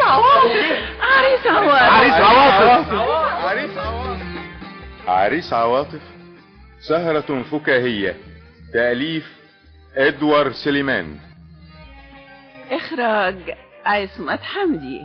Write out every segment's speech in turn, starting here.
عواطف عريس عواطف عريس عواطف عريس عواطف عريس عواطف سهرة فكاهية تأليف ادوار سليمان اخراج عصمت حمدي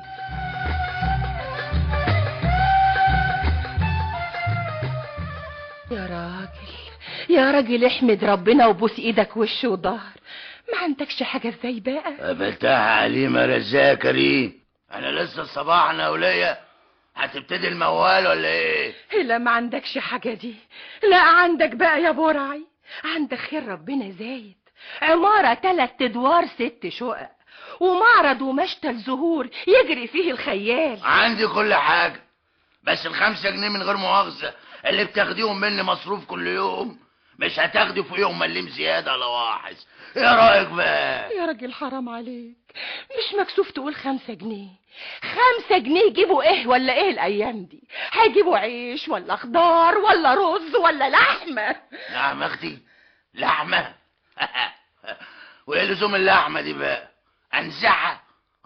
يا راجل يا راجل احمد ربنا وبوس ايدك وش وظهر ما عندكش حاجة ازاي بقى قابلتها عليمة رزاق كريم انا لسه صباحنا وليا هتبتدي الموال ولا ايه لا ما عندكش حاجة دي لا عندك بقى يا برعي عندك خير ربنا زايد عمارة تلات ادوار ست شقق ومعرض ومشتل زهور يجري فيه الخيال عندي كل حاجة بس الخمسة جنيه من غير مؤاخذة اللي بتاخديهم مني مصروف كل يوم مش هتاخدي في يوم مليم زيادة على واحد ايه رأيك بقى يا راجل حرام عليك مش مكسوف تقول خمسة جنيه خمسة جنيه يجيبوا ايه ولا ايه الايام دي هيجيبوا عيش ولا خضار ولا رز ولا لحمة لحمة اختي لحمة وايه لزوم اللحمة دي بقى انزعها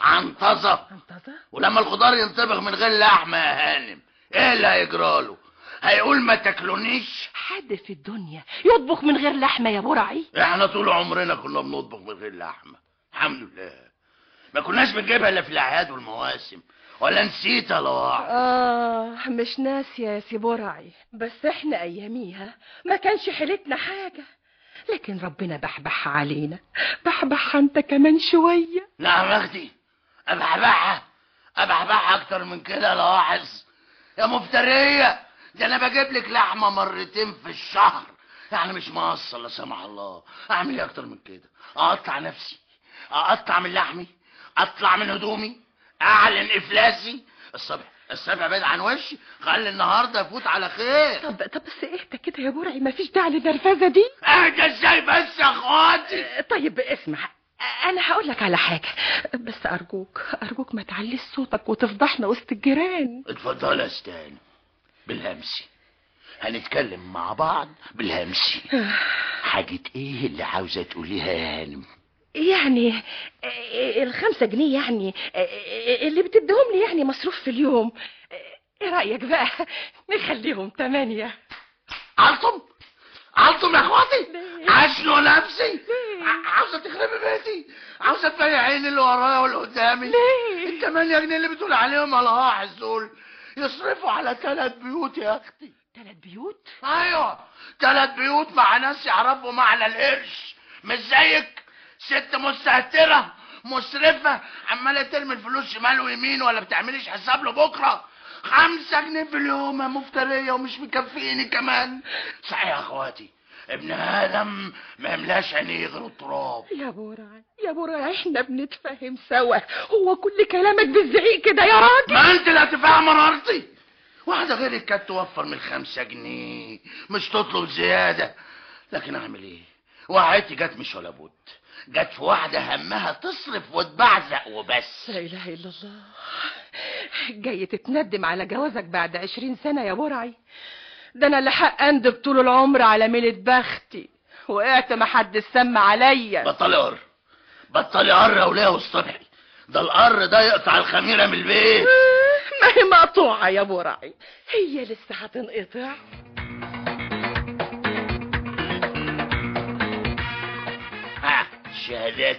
عنطزة انتظر ولما الخضار ينطبخ من غير لحمة يا هانم ايه اللي هيجراله هيقول ما تاكلونيش حد في الدنيا يطبخ من غير لحمة يا برعي احنا طول عمرنا كنا بنطبخ من غير لحمة الحمد لله ما كناش بنجيبها الا في الاعياد والمواسم ولا نسيت يا لواحد آه مش ناسية يا سي برعي بس احنا أياميها ما كانش حيلتنا حاجة لكن ربنا بحبح علينا بحبح انت كمان شوية نعم يا اختي ابحبحها ابحبحها اكتر من كده يا لواحظ يا مفترية ده انا بجيب لك لحمة مرتين في الشهر يعني مش مقصر لا سمح الله اعمل ايه اكتر من كده اقطع نفسي اقطع من لحمي اطلع من هدومي اعلن افلاسي الصبح الصبح بعيد عن وشي خلي النهارده يفوت على خير طب طب بس اهدى كده يا برعي مفيش داعي للنرفزة دي اهدى ازاي بس يا اخواتي آه، طيب اسمع انا هقول لك على حاجة بس ارجوك ارجوك ما تعليش صوتك وتفضحنا وسط الجيران اتفضل يا استاذ بالهمسي هنتكلم مع بعض بالهمسي حاجة ايه اللي عاوزة تقوليها يا هانم يعني آه، الخمسة جنيه يعني آه، اللي بتديهم لي يعني مصروف في اليوم آه، ايه رأيك بقى نخليهم تمانية علطم علطم يا اخواتي ليه؟ عشلوا نفسي ليه؟ ع- عاوزة تخربي بيتي عاوزة تبيع عيني اللي ورايا واللي قدامي ليه؟ التمانية جنيه اللي بتقول عليهم على واحد دول يصرفوا على ثلاث بيوت يا اختي تلات بيوت ايوه ثلاث بيوت مع ناس يعرفوا معنى القرش مش زيك ست مستهترة مسرفة عمالة ترمي الفلوس شمال ويمين ولا بتعمليش حساب لبكرة خمسة جنيه في اليوم يا مفترية ومش مكفيني كمان صحيح يا اخواتي ابن ادم ما يملاش عينيه غير التراب يا برعي يا برعي احنا بنتفاهم سوا هو كل كلامك بالزعيق كده يا راجل ما انت اللي هتفهم مرارتي واحدة غيرك كانت توفر من خمسة جنيه مش تطلب زيادة لكن اعمل ايه وقعتي جت مش ولا بد جت في واحدة همها تصرف وتبعزق وبس لا اله الا الله جاي تتندم على جوازك بعد عشرين سنة يا برعي ده انا اللي حق اندب طول العمر على ميلة بختي وقعت ما حد سمع عليا بطلي قر بطلي قر يا وليه والصبحي ده القر ده يقطع الخميرة من البيت ما هي مقطوعة يا برعي هي لسه هتنقطع ها الشهادات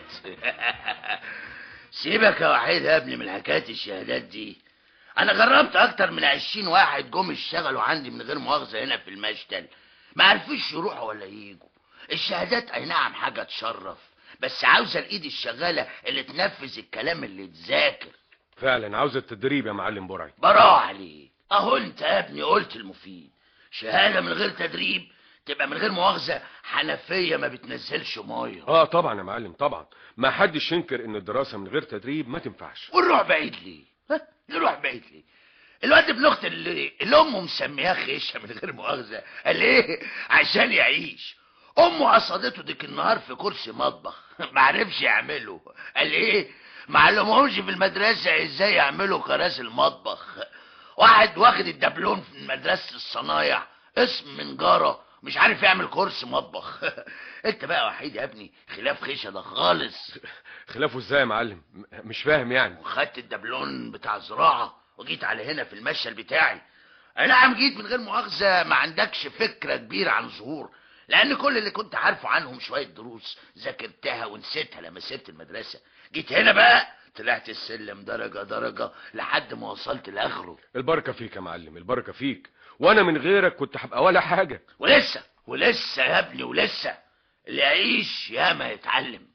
سيبك يا وحيد يا ابني من حكاية الشهادات دي انا جربت اكتر من عشرين واحد جم اشتغلوا عندي من غير مؤاخذة هنا في المشتل ما عرفوش يروحوا ولا يجوا الشهادات اي نعم حاجة تشرف بس عاوزة الايد الشغالة اللي تنفذ الكلام اللي اتذاكر فعلا عاوز التدريب يا معلم برعي براء عليك اهو انت يا ابني قلت المفيد شهادة من غير تدريب تبقى من غير مؤاخذة حنفية ما بتنزلش مية اه طبعا يا معلم طبعا ما حدش ينكر ان الدراسة من غير تدريب ما تنفعش ونروح بعيد ليه؟ ها؟ نروح بعيد ليه؟ الواد ابن اخت اللي, اللي امه مسمياه خيشه من غير مؤاخذه قال ايه؟ عشان يعيش امه قصدته ديك النهار في كرسي مطبخ ما عرفش يعمله قال ايه؟ ما علمهمش في المدرسه ازاي يعملوا كراسي المطبخ واحد واخد الدبلون في مدرسه الصنايع اسم من جاره مش عارف يعمل كورس مطبخ انت بقى وحيد يا ابني خلاف خيشه ده خالص خلافه ازاي يا معلم م- مش فاهم يعني وخدت الدبلون بتاع الزراعه وجيت على هنا في المشهل بتاعي انا نعم جيت من غير مؤاخذه ما عندكش فكره كبيره عن ظهور لان كل اللي كنت عارفه عنهم شويه دروس ذاكرتها ونسيتها لما سبت المدرسه جيت هنا بقى طلعت السلم درجه درجه لحد ما وصلت لاخره البركه فيك يا معلم البركه فيك وانا من غيرك كنت هبقى ولا حاجه ولسه ولسه يا ابني ولسه اللي يعيش ياما يتعلم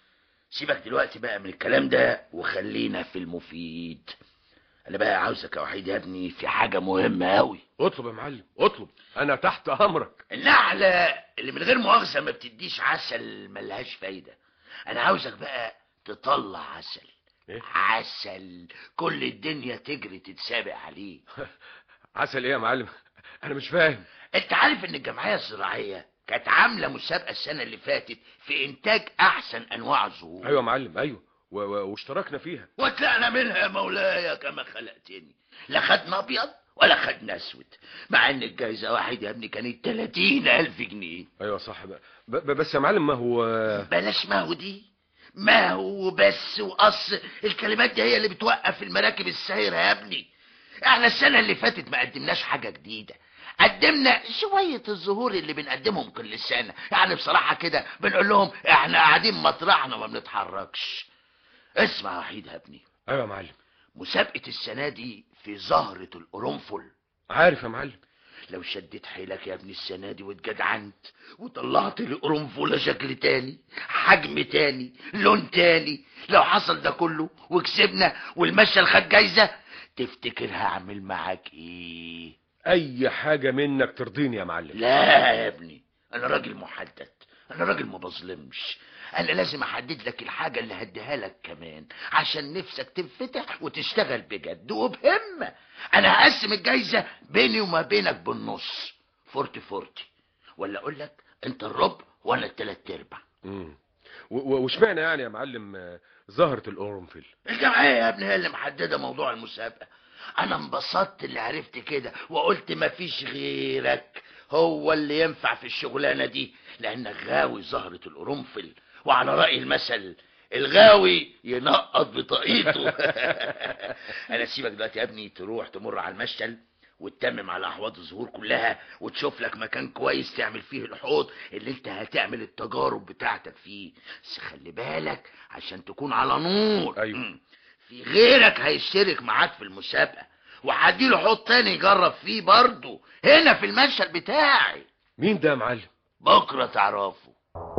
سيبك دلوقتي بقى من الكلام ده وخلينا في المفيد انا بقى عاوزك يا وحيد يا ابني في حاجه مهمه قوي اطلب يا معلم اطلب انا تحت امرك النحله اللي من غير مؤاخذه ما بتديش عسل ملهاش فايده انا عاوزك بقى تطلع عسل إيه؟ عسل كل الدنيا تجري تتسابق عليه عسل ايه يا معلم انا مش فاهم انت عارف ان الجمعيه الزراعيه كانت عامله مسابقه السنه اللي فاتت في انتاج احسن انواع الزهور ايوه يا معلم ايوه و- و- واشتركنا فيها وطلعنا منها يا مولاي كما خلقتني لا خدنا ابيض ولا خدنا اسود مع ان الجايزه واحد يا ابني كانت 30 الف جنيه ايوه صح بقى ب- ب- بس يا معلم ما هو بلاش ما هو دي ما هو بس وقص الكلمات دي هي اللي بتوقف المراكب السايرة يا ابني احنا السنة اللي فاتت ما قدمناش حاجة جديدة قدمنا شوية الظهور اللي بنقدمهم كل سنة يعني بصراحة كده بنقول لهم احنا قاعدين مطرحنا ما بنتحركش اسمع يا وحيد يا ابني ايوه يا معلم مسابقة السنة دي في زهرة القرنفل عارف يا معلم لو شديت حيلك يا ابني السنة دي واتجدعنت وطلعت لي قرنفلة شكل تاني حجم تاني لون تاني لو حصل ده كله وكسبنا والمشهل خد جايزة تفتكر هعمل معاك ايه اي حاجه منك ترضيني يا معلم لا يا ابني انا راجل محدد انا راجل ما بظلمش انا لازم احدد لك الحاجه اللي هديها لك كمان عشان نفسك تنفتح وتشتغل بجد وبهمه انا هقسم الجايزه بيني وما بينك بالنص فورتي فورتي ولا اقول لك انت الربع وانا التلات ارباع امم و- و- واشمعنى يعني يا معلم آه، زهره القرنفل الجمعيه يا ابني هي اللي محدده موضوع المسابقه انا انبسطت اللي عرفت كده وقلت مفيش غيرك هو اللي ينفع في الشغلانه دي لانك غاوي زهره القرنفل وعلى راي المثل الغاوي ينقط بطاقيته انا سيبك دلوقتي يا ابني تروح تمر على المشتل وتتمم على احواض الزهور كلها وتشوف لك مكان كويس تعمل فيه الحوض اللي انت هتعمل التجارب بتاعتك فيه بس خلي بالك عشان تكون على نور أيوة. مم. في غيرك هيشترك معاك في المسابقة وهديله حوض تاني يجرب فيه برضه هنا في المشهد بتاعي مين ده يا معلم بكرة تعرفه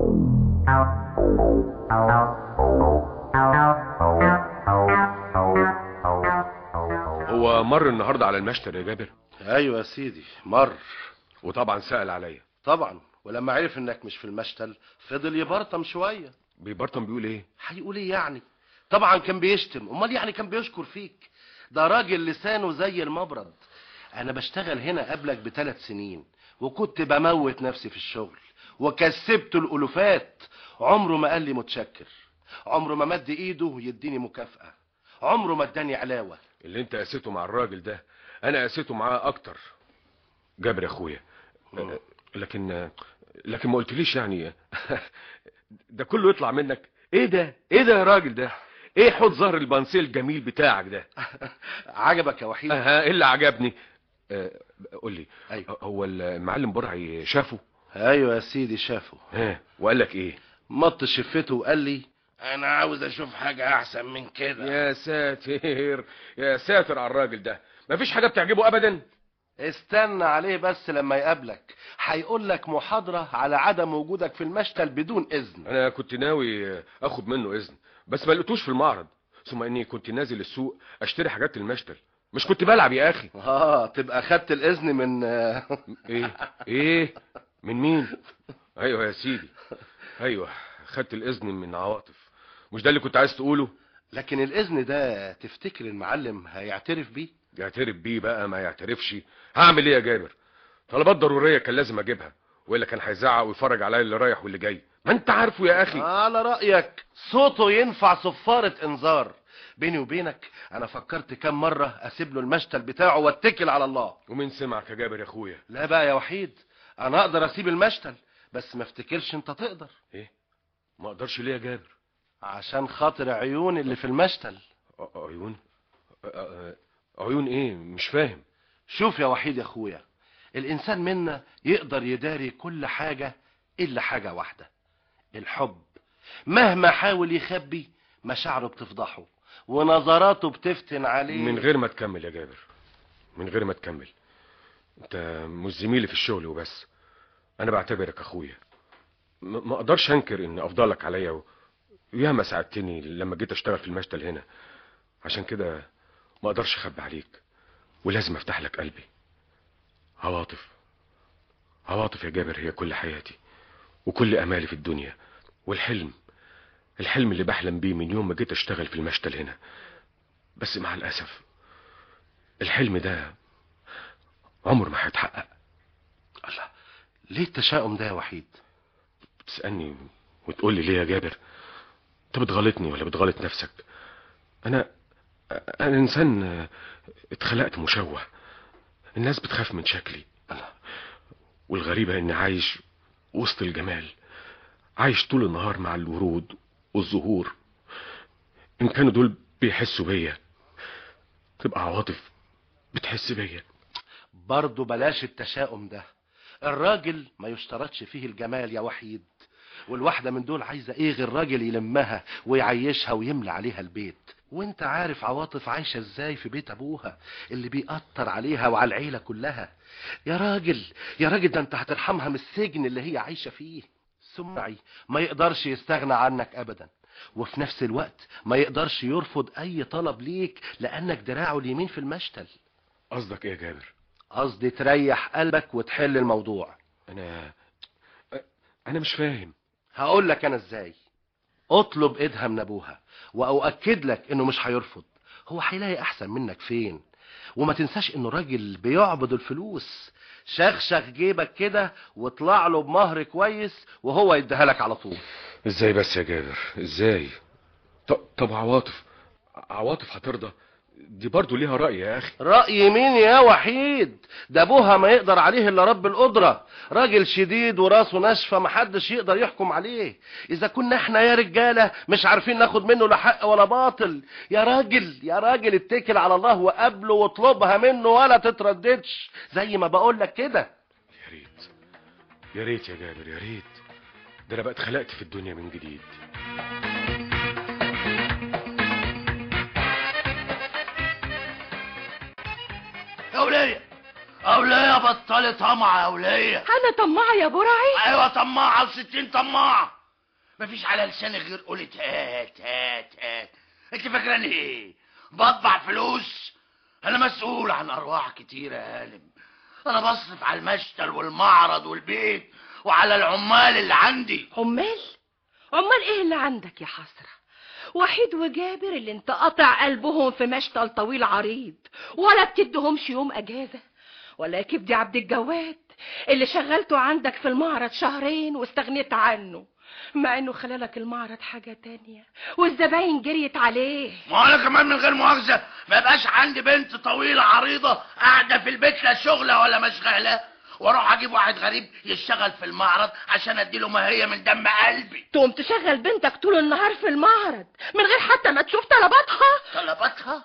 هو مر النهارده على المشتل يا جابر ايوه يا سيدي مر وطبعا سأل عليا طبعا ولما عرف انك مش في المشتل فضل يبرطم شويه بيبرطم بيقول ايه هيقول ايه يعني طبعا كان بيشتم امال يعني كان بيشكر فيك ده راجل لسانه زي المبرد انا بشتغل هنا قبلك بثلاث سنين وكنت بموت نفسي في الشغل وكسبت الالوفات عمره ما قال لي متشكر عمره ما مد ايده يديني مكافأة عمره ما اداني علاوة اللي انت قاسيته مع الراجل ده انا قاسيته معاه اكتر جابر يا اخويا آه، لكن آه، لكن ما قلتليش يعني ده كله يطلع منك ايه ده ايه ده يا راجل ده ايه حوض ظهر البنسيل الجميل بتاعك ده عجبك يا وحيد اه ايه اللي عجبني آه، قول لي أيوة. هو المعلم برعي شافه ايوه يا سيدي شافه ها وقال لك ايه مط شفته وقال لي انا عاوز اشوف حاجة احسن من كده يا ساتر يا ساتر على الراجل ده مفيش حاجه بتعجبه ابدا استنى عليه بس لما يقابلك هيقول لك محاضرة على عدم وجودك في المشتل بدون إذن انا كنت ناوي اخد منه اذن بس ما لقيتوش في المعرض ثم اني كنت نازل السوق اشتري حاجات المشتل مش كنت بلعب يا اخي اه تبقى خدت الإذن من ايه ايه من مين ايوه يا سيدي ايوه خدت الاذن من عواطف مش ده اللي كنت عايز تقوله لكن الإذن ده تفتكر المعلم هيعترف بيه يعترف بيه بقى ما يعترفش هعمل ايه يا جابر طلبات ضروريه كان لازم اجيبها والا كان هيزعق ويفرج عليا اللي رايح واللي جاي ما انت عارفه يا اخي على رأيك صوته ينفع صفارة إنذار بيني وبينك أنا فكرت كم مرة أسيب له المشتل بتاعه واتكل على الله ومين سمعك يا جابر يا اخويا لا بقى يا وحيد انا اقدر اسيب المشتل بس ما افتكرش انت تقدر ايه ما اقدرش ليه يا جابر عشان خاطر عيون اللي في المشتل ع- عيون ع- ع- عيون ايه مش فاهم شوف يا وحيد يا اخويا الانسان منا يقدر يداري كل حاجة الا حاجة واحدة الحب مهما حاول يخبي مشاعره بتفضحه ونظراته بتفتن عليه من غير ما تكمل يا جابر من غير ما تكمل انت مش زميلي في الشغل وبس انا بعتبرك اخويا م- ما اقدرش انكر ان افضلك عليا و- وياما ساعدتني لما جيت اشتغل في المشتل هنا عشان كده ما اقدرش اخبي عليك ولازم افتح لك قلبي عواطف عواطف يا جابر هي كل حياتي وكل امالي في الدنيا والحلم الحلم اللي بحلم بيه من يوم ما جيت اشتغل في المشتل هنا بس مع الأسف الحلم ده عمره ما هيتحقق الله ليه التشاؤم ده يا وحيد بتسألني وتقول لي ليه يا جابر انت بتغلطني ولا بتغلط نفسك انا انا انسان اتخلقت مشوه الناس بتخاف من شكلي والغريبة اني عايش وسط الجمال عايش طول النهار مع الورود والزهور ان كانوا دول بيحسوا بيا تبقى عواطف بتحس بيا برضه بلاش التشاؤم ده الراجل ما يشترطش فيه الجمال يا وحيد والواحدة من دول عايزة ايه غير راجل يلمها ويعيشها ويملى عليها البيت وانت عارف عواطف عايشة ازاي في بيت ابوها اللي بيقطر عليها وعلى العيلة كلها يا راجل يا راجل ده انت هترحمها من السجن اللي هي عايشة فيه سمعي ما يقدرش يستغنى عنك ابدا وفي نفس الوقت ما يقدرش يرفض اي طلب ليك لانك دراعه اليمين في المشتل قصدك ايه يا جابر قصدي تريح قلبك وتحل الموضوع انا انا مش فاهم هقول لك انا ازاي اطلب ايدها من ابوها واؤكد لك انه مش هيرفض هو هيلاقي احسن منك فين وما تنساش انه راجل بيعبد الفلوس شخشخ جيبك كده واطلع له بمهر كويس وهو يديها لك على طول ازاي بس يا جابر ازاي ط- طب عواطف عواطف هترضى دي برضو ليها رأي يا اخي رأي مين يا وحيد ده ابوها ما يقدر عليه الا رب القدرة راجل شديد وراسه ناشفة محدش يقدر يحكم عليه اذا كنا احنا يا رجالة مش عارفين ناخد منه لا حق ولا باطل يا راجل يا راجل اتكل على الله وقابله واطلبها منه ولا تترددش زي ما بقول لك كده يا ريت يا ريت يا جابر يا ريت ده انا بقى اتخلقت في الدنيا من جديد يا ولية يا ولية بطلي طمع يا ولية انا طماعه يا برعي ايوه طماعة وستين طماعة مفيش على لساني غير قولة هات هات هات انت فاكراني ايه بطبع فلوس انا مسؤول عن ارواح كتيرة يا هانم انا بصرف على المشتل والمعرض والبيت وعلى العمال اللي عندي عمال عمال ايه اللي عندك يا حسرة وحيد وجابر اللي انت قاطع قلبهم في مشتل طويل عريض ولا بتدهمش يوم اجازة ولا كبدي عبد الجواد اللي شغلته عندك في المعرض شهرين واستغنيت عنه مع انه خلالك المعرض حاجة تانية والزباين جريت عليه ما انا كمان من غير مؤاخذة ما يبقاش عندي بنت طويلة عريضة قاعدة في البيت لا شغلة ولا مشغلة واروح اجيب واحد غريب يشتغل في المعرض عشان اديله ماهية من دم قلبي تقوم تشغل بنتك طول النهار في المعرض من غير حتى ما تشوف طلباتها طلباتها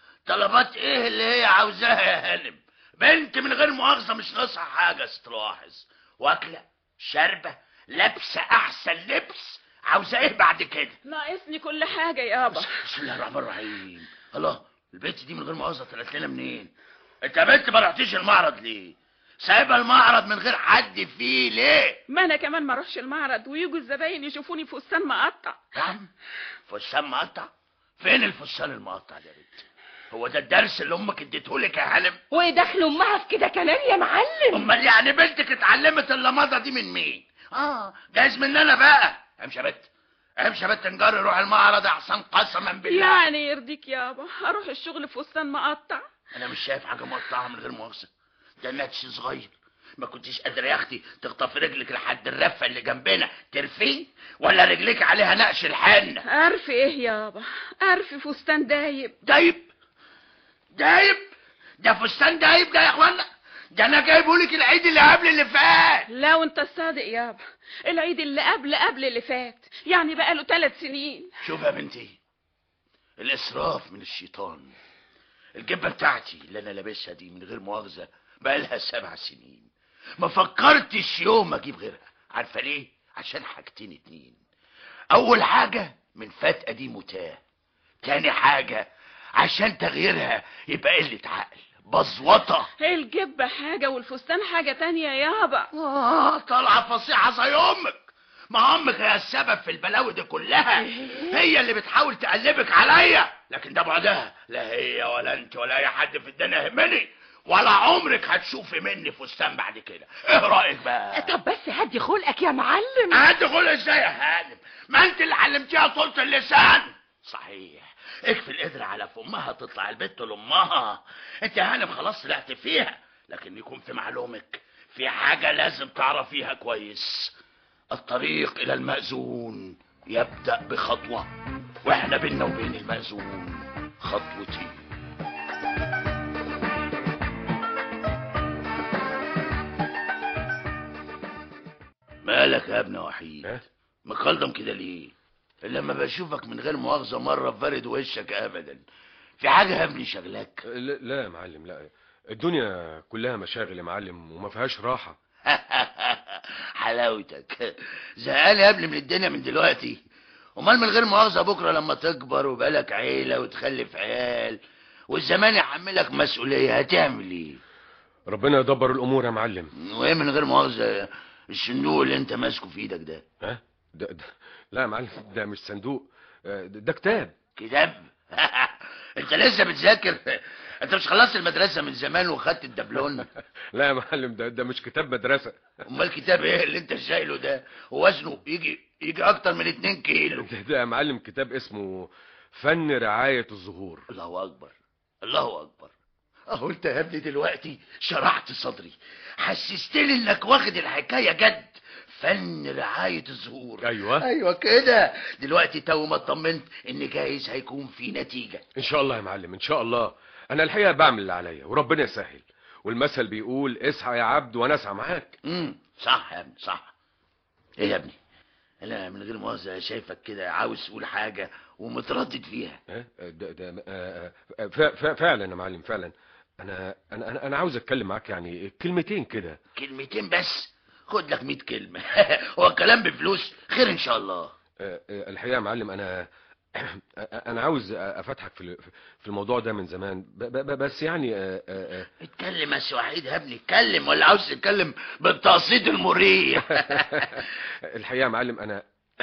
طلبات ايه اللي هي عاوزاها يا هانم بنت من غير مؤاخذة مش ناقصها حاجة ستلاحظ واكلة شاربة لابسة احسن لبس عاوزة ايه بعد كده ناقصني كل حاجة يابا بسم الله الرحمن الرحيم الله البنت دي من غير مؤاخذة طلعت لنا منين انت يا بنت ما رحتيش المعرض ليه سايبه المعرض من غير حد فيه ليه ما انا كمان ما اروحش المعرض ويجوا الزباين يشوفوني فستان مقطع نعم فستان مقطع فين الفستان المقطع ده يا بنت هو ده الدرس اللي امك اديتهولك يا هانم وايه دخل امها في كده كمان يا معلم امال يعني بنتك اتعلمت اللمضه دي من مين اه جايز مننا بقى امشي يا بنت امشي يا بنت نجري روح المعرض احسن قسما بالله يعني يرضيك يابا اروح الشغل في فستان مقطع انا مش شايف حاجه مقطعه من غير مؤاخذه ده نتش صغير ما كنتيش قادره يا اختي تخطفي رجلك لحد الرفه اللي جنبنا ترفيه ولا رجلك عليها نقش الحنه عارف ايه يابا عارف فستان دايب دايب دايب ده فستان دايب ده يا اخوانا ده انا جايبه لك العيد اللي قبل اللي فات لا وانت الصادق يابا العيد اللي قبل قبل اللي فات يعني بقاله ثلاث سنين شوف يا بنتي الاسراف من الشيطان الجبه بتاعتي اللي انا لابسها دي من غير مؤاخذه بقالها سبع سنين ما فكرتش يوم اجيب غيرها عارفه ليه عشان حاجتين اتنين اول حاجه من فات قديم وتاه تاني حاجه عشان تغييرها يبقى قله عقل بزوطه الجبة حاجة والفستان حاجة تانية يابا آه طالعة فصيحة زي أمك ما أمك هي السبب في البلاوي دي كلها هي اللي بتحاول تقلبك عليا لكن ده بعدها لا هي ولا أنت ولا أي حد في الدنيا يهمني ولا عمرك هتشوفي مني فستان بعد كده إيه رأيك بقى؟ طب بس هدي خلقك يا معلم هتدخل ازاي يا هانم ما انت اللي علمتيها طولة اللسان صحيح اكفي القدر على فمها تطلع البت لامها انت يا هانم خلاص طلعت فيها لكن يكون في معلومك في حاجة لازم تعرفيها كويس الطريق الى المأذون يبدأ بخطوة واحنا بينا وبين المأذون خطوتين مالك يا ابن وحيد ها؟ مكلضم كده ليه لما بشوفك من غير مؤاخذة مرة فارد وشك أبدا في حاجة يا ابني شغلك لا, لا يا معلم لا الدنيا كلها مشاغل يا معلم وما فيهاش راحة حلاوتك زهقان يا ابني من الدنيا من دلوقتي امال من غير مؤاخذة بكرة لما تكبر ويبقى لك عيلة وتخلف عيال والزمان يحملك مسؤولية هتعمل ايه ربنا يدبر الأمور يا معلم وايه من غير مؤاخذة الصندوق اللي انت ماسكه في ايدك ده ها ده, ده لا يا معلم ده مش صندوق آه، ده, ده كتاب كتاب انت لسه بتذاكر انت مش خلصت المدرسة من زمان وخدت الدبلون لا يا معلم ده ده مش كتاب مدرسة امال كتاب ايه اللي انت شايله ده وزنه يجي يجي اكتر من 2 كيلو ده, ده يا معلم كتاب اسمه فن رعاية الزهور الله اكبر الله اكبر اهو انت يا ابني دلوقتي شرحت صدري حسستني انك واخد الحكايه جد فن رعايه الزهور أيوة. ايوه كده دلوقتي تو ما اطمنت ان جايز هيكون في نتيجه إن شاء الله يا معلم إن شاء الله أنا الحقيقة بعمل اللي عليا وربنا يسهل والمثل بيقول اسعى يا عبد وأنا أسعى معاك امم صح يا ابني صح ايه يا ابني انا من غير مؤاخذه شايفك كده عاوز تقول حاجه ومتردد فيها ها؟ ده ده آه، آه، ف- ف- فعلا يا معلم فعلا أنا أنا أنا- أنا عاوز أتكلم معاك يعني كلمتين كده كلمتين بس خد لك 100 كلمه هو الكلام بفلوس خير ان شاء الله آه، آه، الحقيقة يا معلم أنا أنا عاوز أفتحك في ال- في الموضوع ده من زمان ب- ب- بس يعني آه، آه، آه، اتكلم يا سعيد يا ابني اتكلم ولا عاوز تتكلم بالتقسيط المريح الحقيقة يا معلم أنا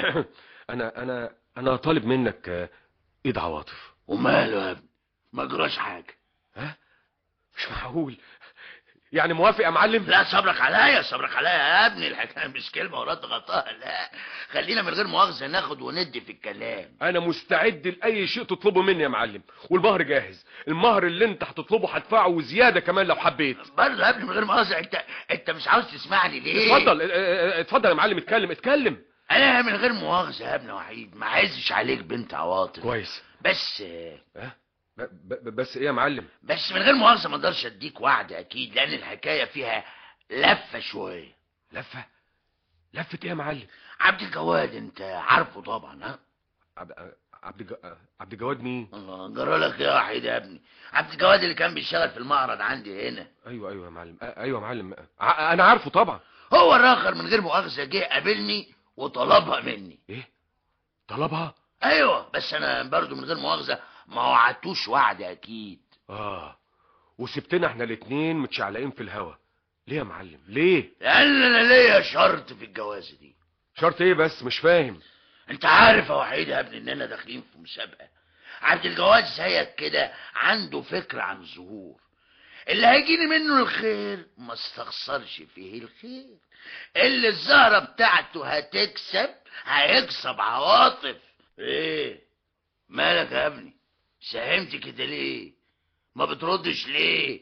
أنا أنا أنا طالب منك آه، إيد عواطف وماله يا ابني ما جراش حاجه ها مش معقول يعني موافق يا معلم لا صبرك عليا صبرك عليا يا ابني الحكايه مش كلمه ورد غطاها لا خلينا من غير مؤاخذه ناخد وندي في الكلام انا مستعد لاي شيء تطلبه مني يا معلم والمهر جاهز المهر اللي انت هتطلبه هدفعه وزياده كمان لو حبيت برضه يا ابني من غير مؤاخذه انت انت مش عاوز تسمعني ليه اتفضل اه، اه، اه، اتفضل يا معلم اتكلم اتكلم انا من غير مؤاخذه يا ابني وحيد ما عايزش عليك بنت عواطف كويس بس ها ب- ب- بس ايه يا معلم بس من غير مؤاخذه ما اقدرش اديك وعد اكيد لان الحكايه فيها لفه شويه لفه لفه ايه يا معلم عبد الجواد انت عارفه طبعا ها عبد عبد الج- عبد الجواد مين الله جرى لك يا وحيد يا ابني عبد الجواد اللي كان بيشتغل في المعرض عندي هنا ايوه ايوه يا معلم اه، ايوه يا معلم ع- انا عارفه طبعا هو الراخر من غير مؤاخذه جه قابلني وطلبها مني ايه طلبها ايوه بس انا برضو من غير مؤاخذه ما وعدتوش وعد اكيد اه وسبتنا احنا الاتنين متشعلقين في الهوا ليه يا معلم ليه لان انا ليا شرط في الجوازه دي شرط ايه بس مش فاهم انت عارف يا وحيد يا ابني اننا داخلين في مسابقه عبد الجواد زيك كده عنده فكره عن الظهور اللي هيجيني منه الخير ما استخسرش فيه الخير اللي الزهره بتاعته هتكسب هيكسب عواطف ايه مالك يا ابني ساهمت كده ليه ما بتردش ليه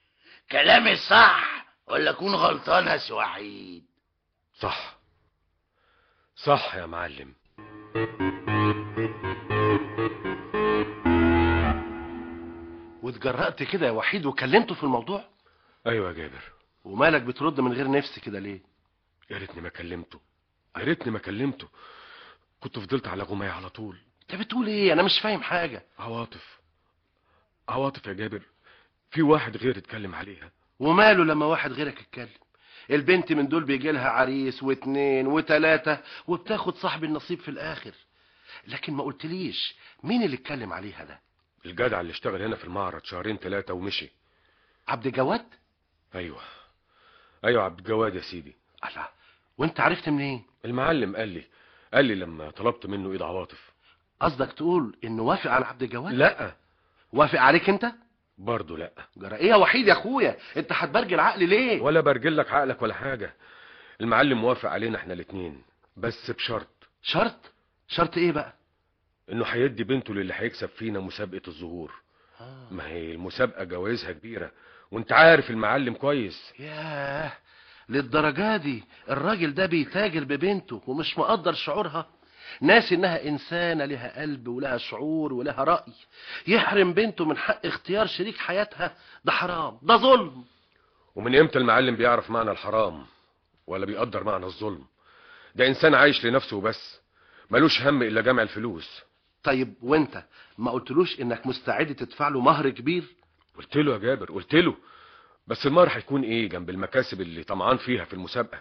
كلامي صح ولا اكون غلطان يا سوحيد صح صح يا معلم واتجرأت كده يا وحيد وكلمته في الموضوع ايوه يا جابر ومالك بترد من غير نفس كده ليه يا ريتني ما كلمته يا ريتني ما كلمته كنت فضلت على غماية على طول انت بتقول ايه انا مش فاهم حاجه عواطف عواطف يا جابر في واحد غير اتكلم عليها وماله لما واحد غيرك يتكلم البنت من دول بيجي لها عريس واتنين وتلاتة وبتاخد صاحب النصيب في الاخر لكن ما قلتليش مين اللي اتكلم عليها ده الجدع اللي اشتغل هنا في المعرض شهرين ثلاثة ومشي عبد الجواد ايوه ايوه عبد الجواد يا سيدي الله وانت عرفت منين المعلم قال لي قال لي لما طلبت منه ايد عواطف قصدك تقول انه وافق على عبد الجواد لا وافق عليك انت برضه لا جرى ايه يا وحيد يا اخويا انت هتبرجل عقلي ليه ولا برجل لك عقلك ولا حاجة المعلم موافق علينا احنا الاتنين بس بشرط شرط شرط ايه بقى انه هيدي بنته للي هيكسب فينا مسابقة الظهور ما هي المسابقة جوائزها كبيرة وانت عارف المعلم كويس ياه للدرجة دي الراجل ده بيتاجر ببنته ومش مقدر شعورها ناس انها انسانة لها قلب ولها شعور ولها رأي يحرم بنته من حق اختيار شريك حياتها ده حرام ده ظلم ومن امتى المعلم بيعرف معنى الحرام ولا بيقدر معنى الظلم ده انسان عايش لنفسه وبس ملوش هم الا جمع الفلوس طيب وانت ما قلتلوش انك مستعد تدفع له مهر كبير قلت له يا جابر قلت له بس المهر هيكون ايه جنب المكاسب اللي طمعان فيها في المسابقة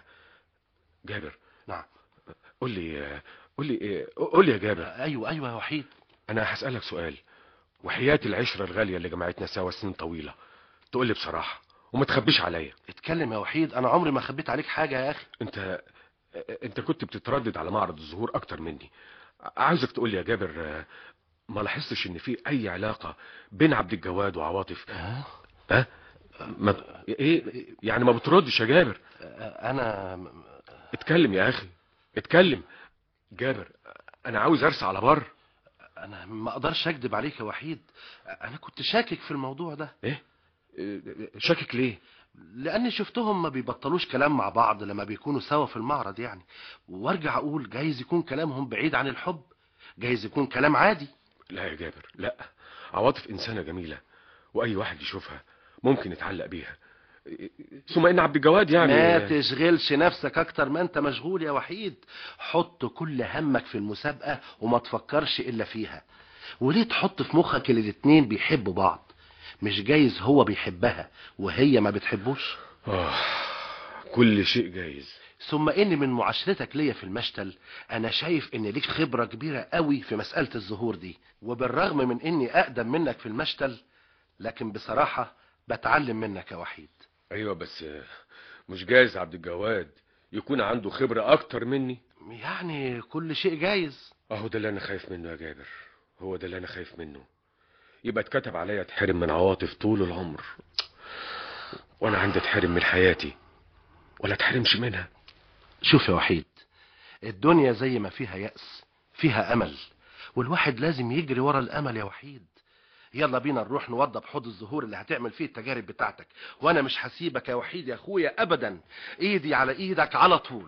جابر نعم قول لي قول لي إيه؟ قول لي يا جابر ايوه ايوه يا وحيد انا هسألك سؤال وحياة العشرة الغالية اللي جمعتنا سوا سنين طويلة تقول لي بصراحة وما تخبيش عليا اتكلم يا وحيد انا عمري ما خبيت عليك حاجة يا اخي انت انت كنت بتتردد على معرض الظهور اكتر مني عاوزك تقول لي يا جابر ما لاحظتش ان في اي علاقة بين عبد الجواد وعواطف ها ها ما ايه يعني ما بتردش يا جابر انا اتكلم يا اخي اتكلم جابر انا عاوز ارسى على بر انا ما اقدرش اكذب عليك يا وحيد انا كنت شاكك في الموضوع ده ايه شاكك ليه لاني شفتهم ما بيبطلوش كلام مع بعض لما بيكونوا سوا في المعرض يعني وارجع اقول جايز يكون كلامهم بعيد عن الحب جايز يكون كلام عادي لا يا جابر لا عواطف انسانة جميلة واي واحد يشوفها ممكن يتعلق بيها ثم ان عبد الجواد يعني ما تشغلش نفسك اكتر ما انت مشغول يا وحيد حط كل همك في المسابقة وما تفكرش الا فيها وليه تحط في مخك ان الاتنين بيحبوا بعض مش جايز هو بيحبها وهي ما بتحبوش آه كل شيء جايز ثم ان من معاشرتك ليا في المشتل انا شايف ان ليك خبرة كبيرة قوي في مسألة الظهور دي وبالرغم من اني اقدم منك في المشتل لكن بصراحة بتعلم منك يا وحيد ايوه بس مش جايز عبد الجواد يكون عنده خبرة اكتر مني يعني كل شيء جايز اهو ده اللي انا خايف منه يا جابر هو ده اللي انا خايف منه يبقى اتكتب عليا اتحرم من عواطف طول العمر وانا عندي اتحرم من حياتي ولا اتحرمش منها شوف يا وحيد الدنيا زي ما فيها يأس فيها امل والواحد لازم يجري ورا الامل يا وحيد يلا بينا نروح نوضب حوض الزهور اللي هتعمل فيه التجارب بتاعتك وانا مش هسيبك يا وحيد يا اخويا ابدا ايدي على ايدك على طول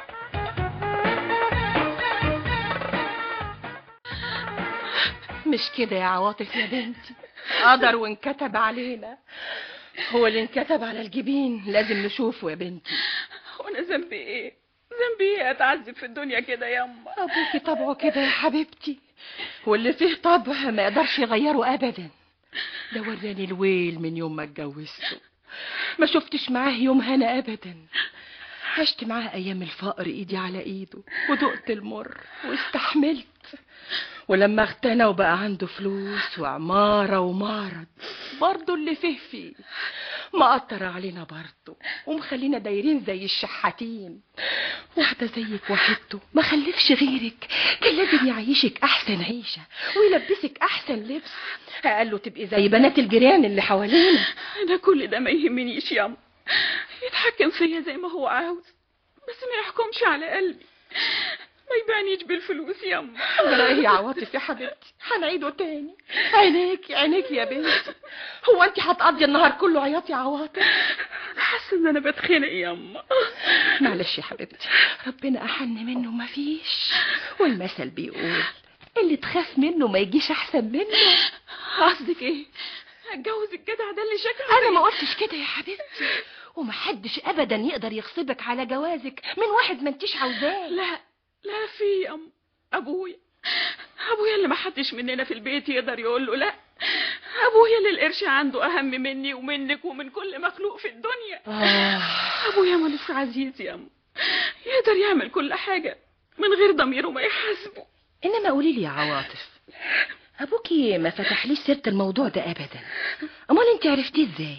مش كده يا عواطف يا بنتي قدر وانكتب علينا هو اللي انكتب على الجبين لازم نشوفه يا بنتي وانا ذنبي ايه ذنبي ايه اتعذب في الدنيا كده ياما ابوكي طبعه كده يا حبيبتي واللي فيه طبع ما يقدرش يغيره ابدا ده وراني الويل من يوم ما اتجوزته ما شفتش معاه يوم هنا ابدا عشت معاه ايام الفقر ايدي على ايده ودقت المر واستحملت ولما اغتنى وبقى عنده فلوس وعمارة ومعرض برضه اللي فيه فيه مقطر علينا برضه ومخلينا دايرين زي الشحاتين واحدة زيك وحدته ما خلفش غيرك كان لازم يعيشك أحسن عيشة ويلبسك أحسن لبس قال له تبقي زي بنات الجيران اللي حوالينا انا كل ده ما يهمنيش ياما يتحكم فيا زي ما هو عاوز بس ما يحكمش على قلبي ما يبانيش بالفلوس ياما جرى ايه يا عواطف يا حبيبتي هنعيده تاني عينيكي عينيكي يا بنتي هو انت هتقضي النهار كله عياط يا عواطف حاسه ان انا بتخنق ياما معلش يا حبيبتي ربنا احن منه ما فيش والمثل بيقول اللي تخاف منه ما يجيش احسن منه قصدك ايه اتجوز الجدع ده اللي شكله انا زي- ما قلتش كده يا حبيبتي ومحدش ابدا يقدر يغصبك على جوازك من واحد ما انتيش عاوزاه لا لا في يا أم ابويا ابويا اللي ما حدش مننا في البيت يقدر يقول له لا ابويا اللي القرش عنده اهم مني ومنك ومن كل مخلوق في الدنيا آه. ابويا ملوش عزيز يا أم يقدر يعمل كل حاجة من غير ضميره ما يحاسبه انما قولي لي يا عواطف ابوكي ما فتحليش سيره الموضوع ده ابدا امال انت عرفتيه ازاي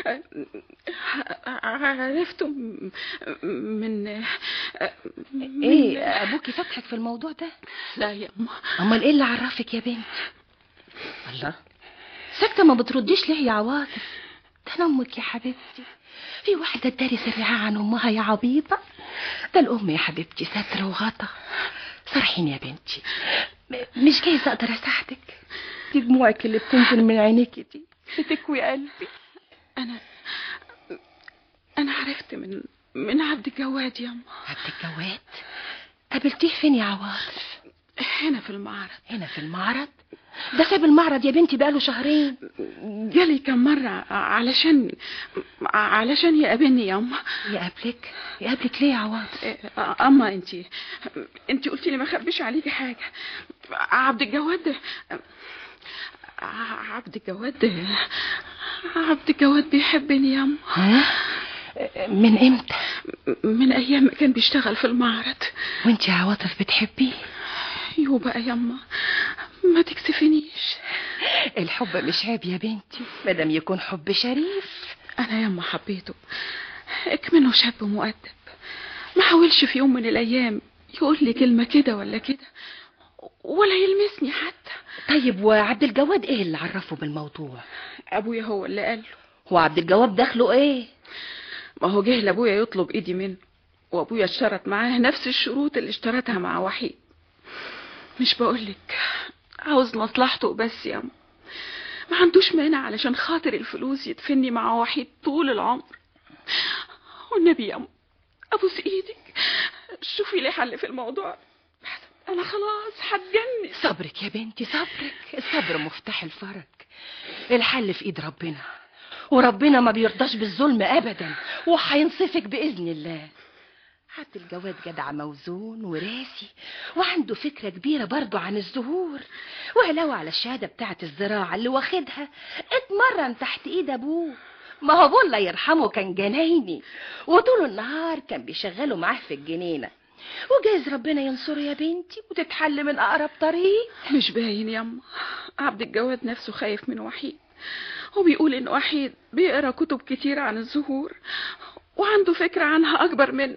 عرفته م- من من- ايه ابوكي فتحك في الموضوع ده لا يا أم امال ايه اللي عرفك يا بنتي الله ساكته ما بترديش ليه يا عواطف ده انا امك يا حبيبتي في واحده تداري سرها عن امها يا عبيطه ده الام يا حبيبتي ستر وغطا صرحيني يا بنتي م- مش جايز اقدر اساعدك دي دموعك اللي بتنزل من عينيكي دي بتكوي قلبي أنا أنا عرفت من من عبد الجواد يا أم عبد الجواد قابلتيه فين يا عواطف هنا في المعرض هنا في المعرض ده ساب المعرض يا بنتي بقاله شهرين جالي كم مرة علشان علشان يقابلني يا أم يقابلك يقابلك ليه يا عواطف أما أنت أنت قلتي لي ما أخبيش عليكي حاجة عبد الجواد عبد الجواد عبد الجواد بيحبني يا أم ها من امتى من أيام ما كان بيشتغل في المعرض وانت يا عواطف بتحبيه يو بقى يما ما تكسفنيش الحب مش عيب يا بنتي مادام يكون حب شريف أنا يما حبيته اكمنه شاب مؤدب ما حاولش في يوم من الأيام يقول لي كلمة كده ولا كده ولا يلمسني حتى طيب وعبد الجواد ايه اللي عرفه بالموضوع أبويا هو اللي قال له هو عبد الجواد دخله ايه ما هو جه لأبويا يطلب إيدي منه وأبويا اشترط معاه نفس الشروط اللي اشترطها مع وحيد مش بقولك عاوز مصلحته بس يا أم ما عندوش مانع علشان خاطر الفلوس يدفني مع وحيد طول العمر والنبي يا أم أبوس إيدك شوفي لي حل في الموضوع أنا خلاص هتجنن صبرك يا بنتي صبرك الصبر مفتاح الفرج الحل في ايد ربنا وربنا ما بيرضاش بالظلم ابدا وهينصفك باذن الله عبد الجواد جدع موزون وراسي وعنده فكرة كبيرة برضو عن الزهور وعلاوة على الشهادة بتاعة الزراعة اللي واخدها اتمرن تحت ايد ابوه ما هو ابوه الله يرحمه كان جنايني وطول النهار كان بيشغله معاه في الجنينة وجايز ربنا ينصره يا بنتي وتتحل من اقرب طريق مش باين ياما عبد الجواد نفسه خايف من وحيد وبيقول ان وحيد بيقرا كتب كتير عن الزهور وعنده فكرة عنها اكبر منه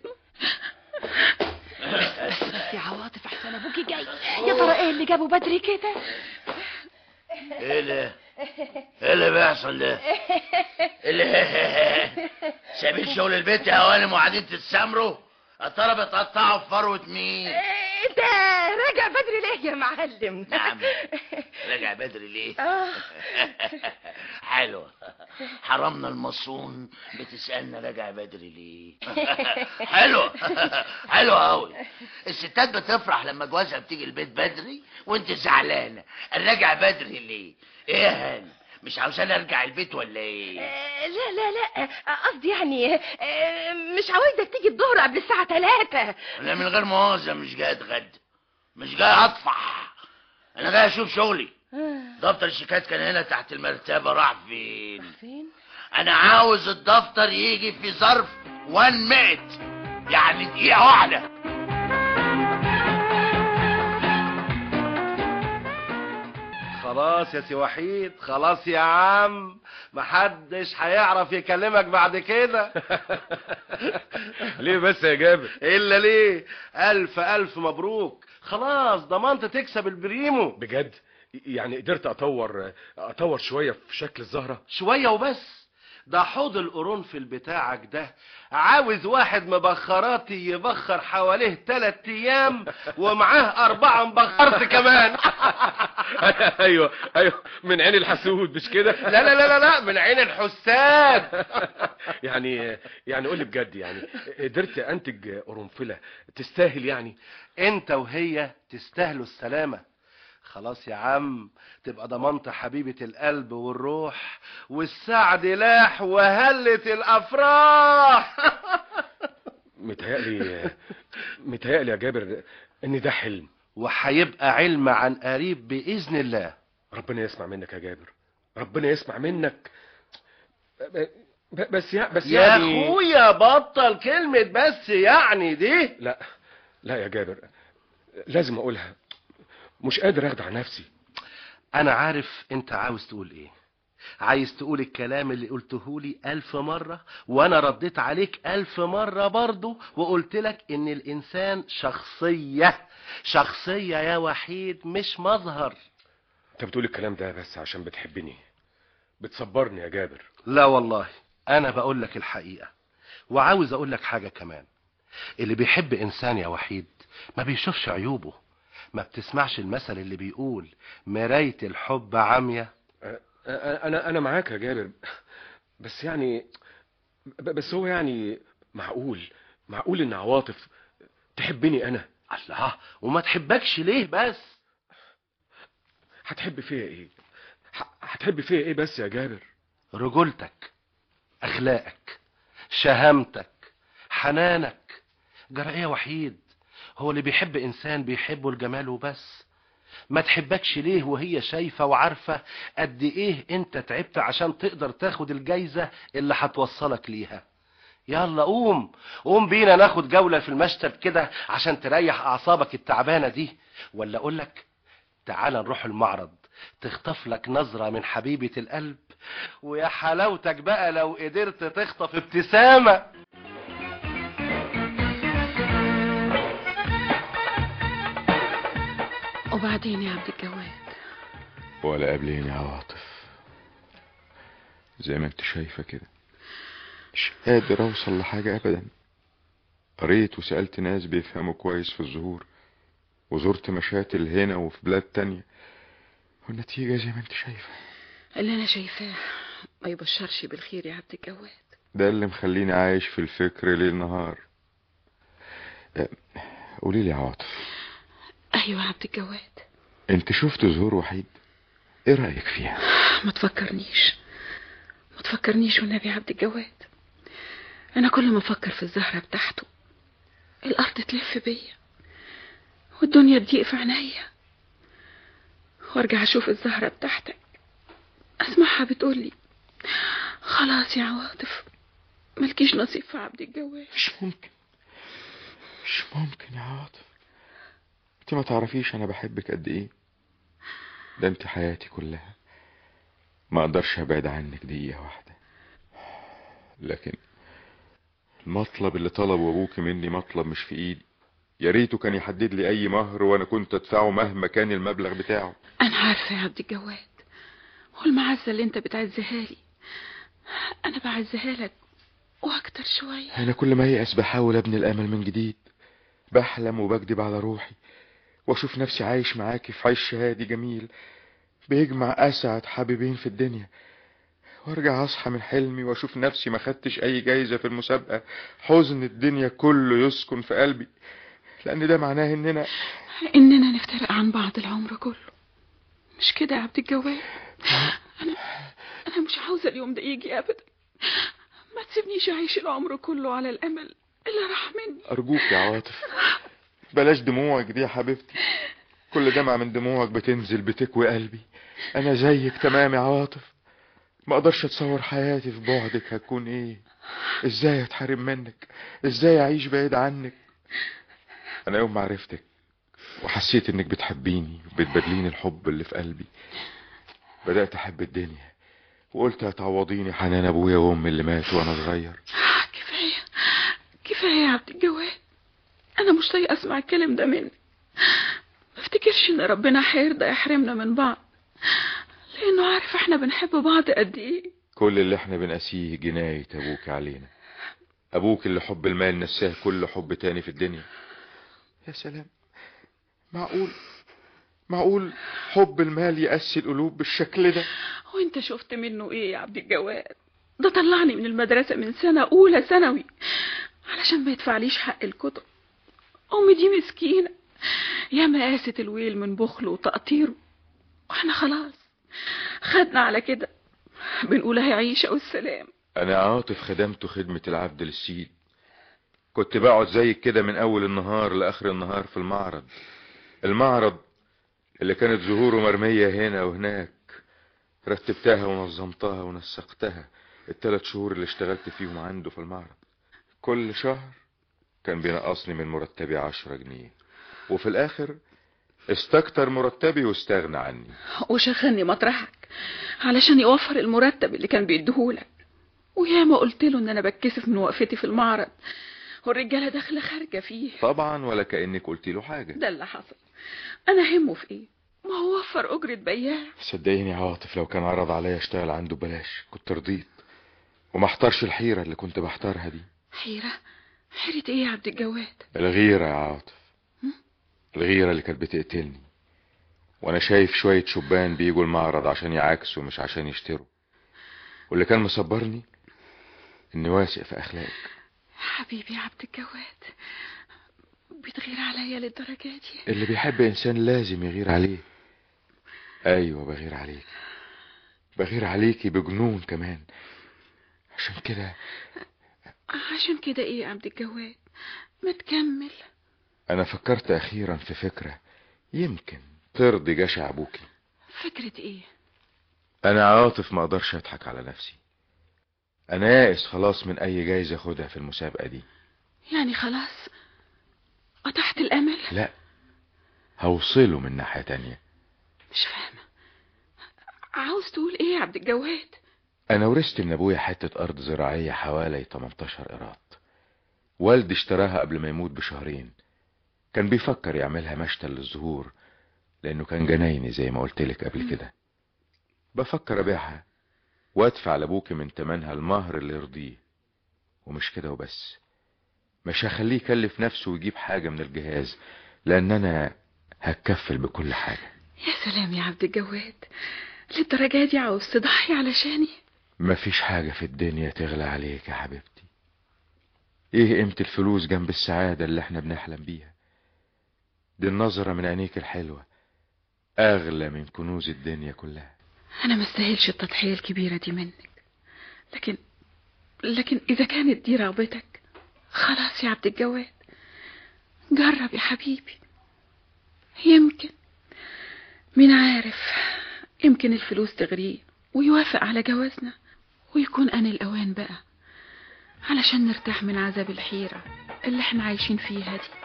بس بس يا عواطف احسن ابوكي جاي يا ترى ايه اللي جابه بدري كده ايه اللي ايه اللي بيحصل ده إيه اللي سايبين شغل البيت يا هوانم وقاعدين تتسامروا يا ترى بتقطعوا في فروه مين انت راجع بدري ليه يا معلم نعم رجع بدري ليه آه. حلو حرمنا المصون بتسألنا راجع بدري ليه حلو حلو قوي الستات بتفرح لما جوازها بتيجي البيت بدري وانت زعلانه راجع بدري ليه ايه يا هاني مش عاوزاني ارجع البيت ولا ايه آه، لا لا لا آه، قصدي يعني آه، مش عاوزك تيجي الظهر قبل الساعة ثلاثة انا من غير مؤاخذه مش جاي اتغدى مش جاي اطفح انا جاي اشوف شغلي دفتر الشيكات كان هنا تحت المرتبه راح فين فين؟ انا عاوز الدفتر يجي في ظرف 1 مينت يعني دقيقه واحده خلاص يا سي وحيد خلاص يا عم محدش هيعرف يكلمك بعد كده ليه بس يا جابر الا ليه الف الف مبروك خلاص ضمنت تكسب البريمو بجد يعني قدرت اطور اطور شويه في شكل الزهره شوية وبس ده حوض القرنفل بتاعك ده عاوز واحد مبخراتي يبخر حواليه تلات ايام ومعاه اربعة مبخرت كمان ايوه ايوه من عين الحسود مش كده لا لا لا لا لا من عين الحساد يعني يعني قول لي بجد يعني قدرت انتج قرنفله تستاهل يعني انت وهي تستاهلوا السلامة خلاص يا عم تبقى ضمنت حبيبة القلب والروح والسعد لاح وهلت الافراح متهيألي متهيألي يا جابر ان ده حلم وهيبقى علم عن قريب باذن الله ربنا يسمع منك يا جابر ربنا يسمع منك ب- ب- بس يا بس يا يعني اخويا بطل كلمة بس يعني دي لا لا يا جابر لازم اقولها مش قادر اخدع نفسي انا عارف انت عاوز تقول ايه عايز تقول الكلام اللي قلته لي ألف مرة وأنا رديت عليك ألف مرة برضو وقلت لك إن الإنسان شخصية شخصية يا وحيد مش مظهر انت بتقول الكلام ده بس عشان بتحبني بتصبرني يا جابر لا والله أنا بقول لك الحقيقة وعاوز أقول لك حاجة كمان اللي بيحب إنسان يا وحيد ما بيشوفش عيوبه ما بتسمعش المثل اللي بيقول مراية الحب عمية أ- انا انا معاك يا جابر بس يعني ب- بس هو يعني معقول معقول ان عواطف تحبني انا الله وما تحبكش ليه بس هتحب فيا ايه ه- هتحب فيا ايه بس يا جابر رجولتك اخلاقك شهامتك حنانك جرأية وحيد هو اللي بيحب انسان بيحبه الجمال وبس ما تحبكش ليه وهي شايفة وعارفة قد ايه انت تعبت عشان تقدر تاخد الجايزة اللي هتوصلك ليها يلا قوم قوم بينا ناخد جولة في المشتل كده عشان تريح اعصابك التعبانة دي ولا اقولك تعال نروح المعرض تخطف لك نظرة من حبيبة القلب ويا حلاوتك بقى لو قدرت تخطف ابتسامة وبعدين يا عبد الجواد ولا قبلين يا عواطف زي ما انت شايفة كده مش قادر اوصل لحاجة ابدا قريت وسألت ناس بيفهموا كويس في الظهور وزرت مشاتل هنا وفي بلاد تانية والنتيجة زي ما انت شايفة اللي انا شايفاه ما يبشرش بالخير يا عبد الجواد ده اللي مخليني عايش في الفكر ليل نهار أه، قولي لي يا عواطف ايوه يا عبد الجواد انت شفت زهور وحيد ايه رأيك فيها ما تفكرنيش ما تفكرنيش والنبي يا عبد الجواد انا كل ما افكر في الزهرة بتاعته الارض تلف بيا والدنيا تضيق في عينيا وارجع اشوف الزهرة بتاعتك اسمعها بتقولي خلاص يا عواطف ملكيش نصيب في عبد الجواد مش ممكن مش ممكن يا عاطف انت ما تعرفيش انا بحبك قد ايه ده انت حياتي كلها ما اقدرش ابعد عنك دقيقة واحدة لكن المطلب اللي طلبه ابوك مني مطلب مش في ايدي يا ريته كان يحدد لي اي مهر وانا كنت ادفعه مهما كان المبلغ بتاعه انا عارفة يا عبد الجواد والمعزة اللي انت بتعزها لي انا بعزها لك واكتر شوية انا كل ما يأس بحاول ابني الامل من جديد بحلم وبكدب على روحي واشوف نفسي عايش معاكي في عيش هادي جميل بيجمع اسعد حبيبين في الدنيا وارجع اصحى من حلمي واشوف نفسي ما خدتش اي جايزة في المسابقة حزن الدنيا كله يسكن في قلبي لان ده معناه اننا اننا نفترق عن بعض العمر كله مش كده يا عبد الجواد انا انا مش عاوزة اليوم ده يجي ابدا ما تسيبنيش اعيش العمر كله على الامل اللي راح مني ارجوك يا عواطف بلاش دموعك دي يا حبيبتي كل دمعة من دموعك بتنزل بتكوي قلبي انا زيك تمام يا عواطف ما اقدرش اتصور حياتي في بعدك هتكون ايه ازاي اتحرم منك ازاي اعيش بعيد عنك انا يوم ما عرفتك وحسيت انك بتحبيني وبتبادليني الحب اللي في قلبي بدأت احب الدنيا وقلت هتعوضيني حنان ابويا وامي اللي ماتوا وانا صغير كفاية كفاية يا عبد الجواد انا مش طايقة اسمع الكلام ده منك ما افتكرش ان ربنا هيرضى يحرمنا من بعض لانه عارف احنا بنحب بعض قد ايه كل اللي احنا بنقاسيه جناية ابوك علينا ابوك اللي حب المال نساه كل حب تاني في الدنيا يا سلام معقول معقول حب المال يقسي القلوب بالشكل ده وانت شفت منه ايه يا عبد الجواد ده طلعني من المدرسة من سنة اولى ثانوي علشان ما يدفعليش حق الكتب امي دي مسكينة ياما قاست الويل من بخله وتقطيره واحنا خلاص خدنا على كده بنقول هي عيشة والسلام انا عاطف خدمته خدمة العبد للسيد كنت بقعد زيك كده من اول النهار لاخر النهار في المعرض المعرض اللي كانت زهوره مرمية هنا وهناك رتبتها ونظمتها ونسقتها الثلاث شهور اللي اشتغلت فيهم عنده في المعرض كل شهر كان بينقصني من مرتبي عشرة جنيه وفي الاخر استكتر مرتبي واستغنى عني وشغلني مطرحك علشان يوفر المرتب اللي كان بيديهولك وياما قلت له ان انا بتكسف من وقفتي في المعرض والرجاله داخله خارجه فيه طبعا ولا كأنك قلت له حاجة ده اللي حصل انا همه في ايه ما هو وفر اجره بياع صدقيني يا عاطف لو كان عرض عليا اشتغل عنده بلاش كنت رضيت وما احترش الحيرة اللي كنت بحتارها دي حيره حيره ايه يا عبد الجواد الغيرة يا عاطف الغيرة اللي كانت بتقتلني وانا شايف شوية شبان بيجوا المعرض عشان يعاكسوا مش عشان يشتروا واللي كان مصبرني اني واثق في اخلاقك حبيبي يا عبد الجواد بتغير عليا للدرجه دي اللي بيحب انسان لازم يغير عليه ايوه بغير عليك بغير عليكي بجنون كمان عشان كده عشان كده ايه يا عبد الجواد ما تكمل انا فكرت اخيرا في فكرة يمكن ترضي جشع ابوكي فكره ايه انا عاطف ما اقدرش اضحك على نفسي انا يائس خلاص من اي جايزة اخدها في المسابقة دي يعني خلاص قطعت الامل لا هوصله من ناحية تانية مش فاهمه عاوز تقول ايه يا عبد الجواد انا ورثت من ابويا حتة ارض زراعية حوالي 18 قراط والدي اشتراها قبل ما يموت بشهرين كان بيفكر يعملها مشتل للزهور لانه كان جنايني زي ما قلت لك قبل كده بفكر ابيعها وادفع لابوكي من تمنها المهر اللي يرضيه ومش كده وبس مش هخليه يكلف نفسه ويجيب حاجة من الجهاز لان انا هتكفل بكل حاجة يا سلام يا عبد الجواد للدرجه دي عاوز تضحي علشاني مفيش حاجة في الدنيا تغلى عليك يا حبيبتي ايه قيمة الفلوس جنب السعادة اللي احنا بنحلم بيها دي النظرة من عينيك الحلوة اغلى من كنوز الدنيا كلها انا ما استاهلش التضحيه الكبيره دي منك لكن لكن اذا كانت دي رغبتك خلاص يا عبد الجواد جرب يا حبيبي يمكن مين عارف يمكن الفلوس تغريه ويوافق على جوازنا ويكون أنا الأوان بقى علشان نرتاح من عذاب الحيرة اللي احنا عايشين فيها دي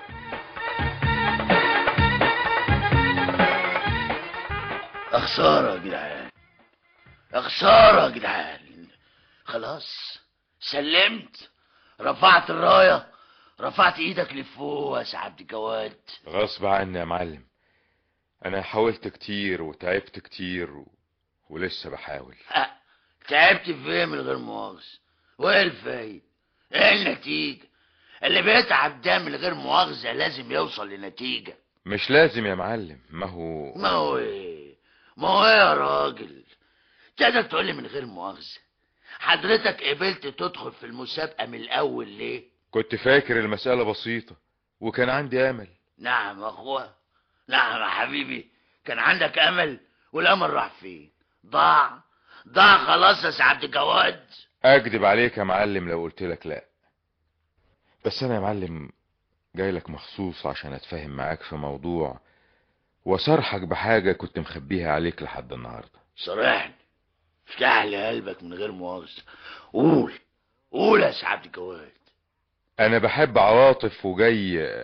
خسارة يا جدعان خسارة يا جدعان خلاص سلمت رفعت الراية رفعت ايدك لفوق يا سي عبد الجواد غصب عني يا معلم انا حاولت كتير وتعبت كتير و... ولسه بحاول ها، تعبت في ايه من غير مؤاخذة وايه الفايد ايه النتيجة اللي بيتعب ده من غير مؤاخذة لازم يوصل لنتيجة مش لازم يا معلم ما هو ما هو ايه ما هو ايه يا راجل تقدر تقول لي من غير مؤاخذة حضرتك قبلت تدخل في المسابقة من الأول ليه؟ كنت فاكر المسألة بسيطة وكان عندي امل نعم يا أخوة نعم يا حبيبي كان عندك أمل والأمل راح فين؟ ضاع ضاع خلاص يا سي عبد الجواد اكدب عليك يا معلم لو قلت لك لا بس انا يا معلم جاي لك مخصوص عشان اتفاهم معاك في موضوع وصرحك بحاجة كنت مخبيها عليك لحد النهاردة صرحني افتح لي قلبك من غير مؤاخذة قول قول يا سي عبد الجواد انا بحب عواطف وجاي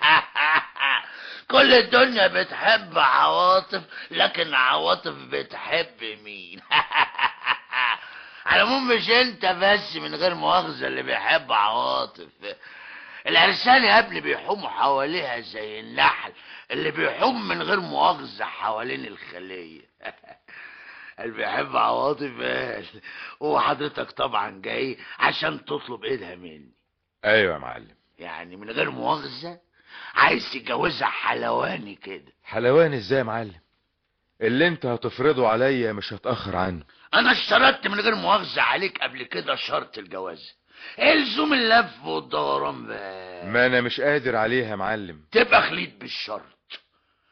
كل الدنيا بتحب عواطف لكن عواطف بتحب مين على العموم مش انت بس من غير مؤاخذة اللي بيحب عواطف العرسان يا ابني بيحوموا حواليها زي النحل اللي بيحوم من غير مؤاخذة حوالين الخلية اللي بيحب عواطف قال وحضرتك طبعا جاي عشان تطلب ايدها مني ايوه يا معلم يعني من غير مؤاخذة عايز تتجوزها حلواني كده حلوان ازاي يا معلم اللي انت هتفرضه عليا مش هتأخر عنه انا اشترطت من غير مؤاخذة عليك قبل كده شرط الجواز ايه لزوم اللف والدوران بقى ما انا مش قادر عليها يا معلم تبقى خليت بالشرط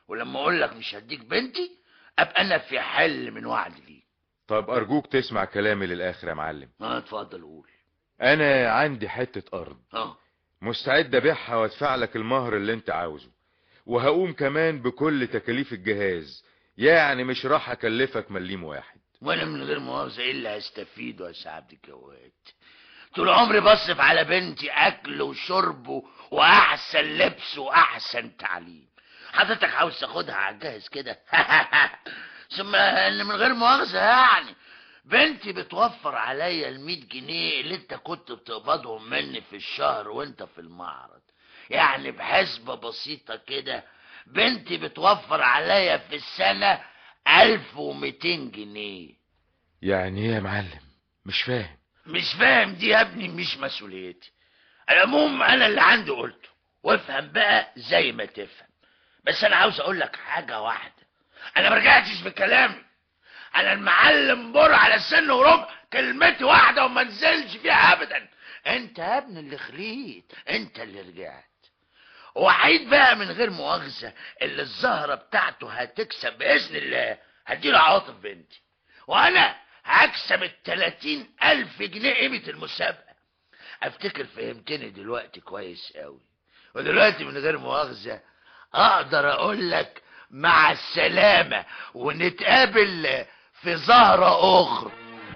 ولما اقول لك مش هديك بنتي ابقى انا في حل من وعد ليك طب ارجوك تسمع كلامي للاخر يا معلم اه اتفضل قول انا عندي حتة ارض اه مستعد ابيعها وادفع لك المهر اللي انت عاوزه وهقوم كمان بكل تكاليف الجهاز يعني مش راح اكلفك مليم واحد وانا من غير مؤاخذه ايه اللي هستفيده يا سعد الجواد طول عمري بصرف على بنتي اكل وشرب واحسن لبس واحسن تعليم حضرتك عاوز تاخدها على الجاهز كده ثم ان من غير مؤاخذه يعني بنتي بتوفر عليا ال 100 جنيه اللي انت كنت بتقبضهم مني في الشهر وانت في المعرض يعني بحسبه بسيطه كده بنتي بتوفر عليا في السنه 1200 جنيه يعني ايه يا معلم مش فاهم مش فاهم دي يا ابني مش مسؤوليتي على العموم انا اللي عندي قلته وافهم بقى زي ما تفهم بس انا عاوز اقول لك حاجه واحده انا ما رجعتش في كلامي انا المعلم بر على سن وربع كلمتي واحده وما نزلش فيها ابدا انت يا ابني اللي خليت انت اللي رجعت وعيد بقى من غير مؤاخذه اللي الزهره بتاعته هتكسب باذن الله هديله عواطف بنتي وانا هكسب التلاتين الف جنيه قيمه المسابقه افتكر فهمتني دلوقتي كويس قوي ودلوقتي من غير مؤاخذه اقدر اقول لك مع السلامه ونتقابل في زهره اخرى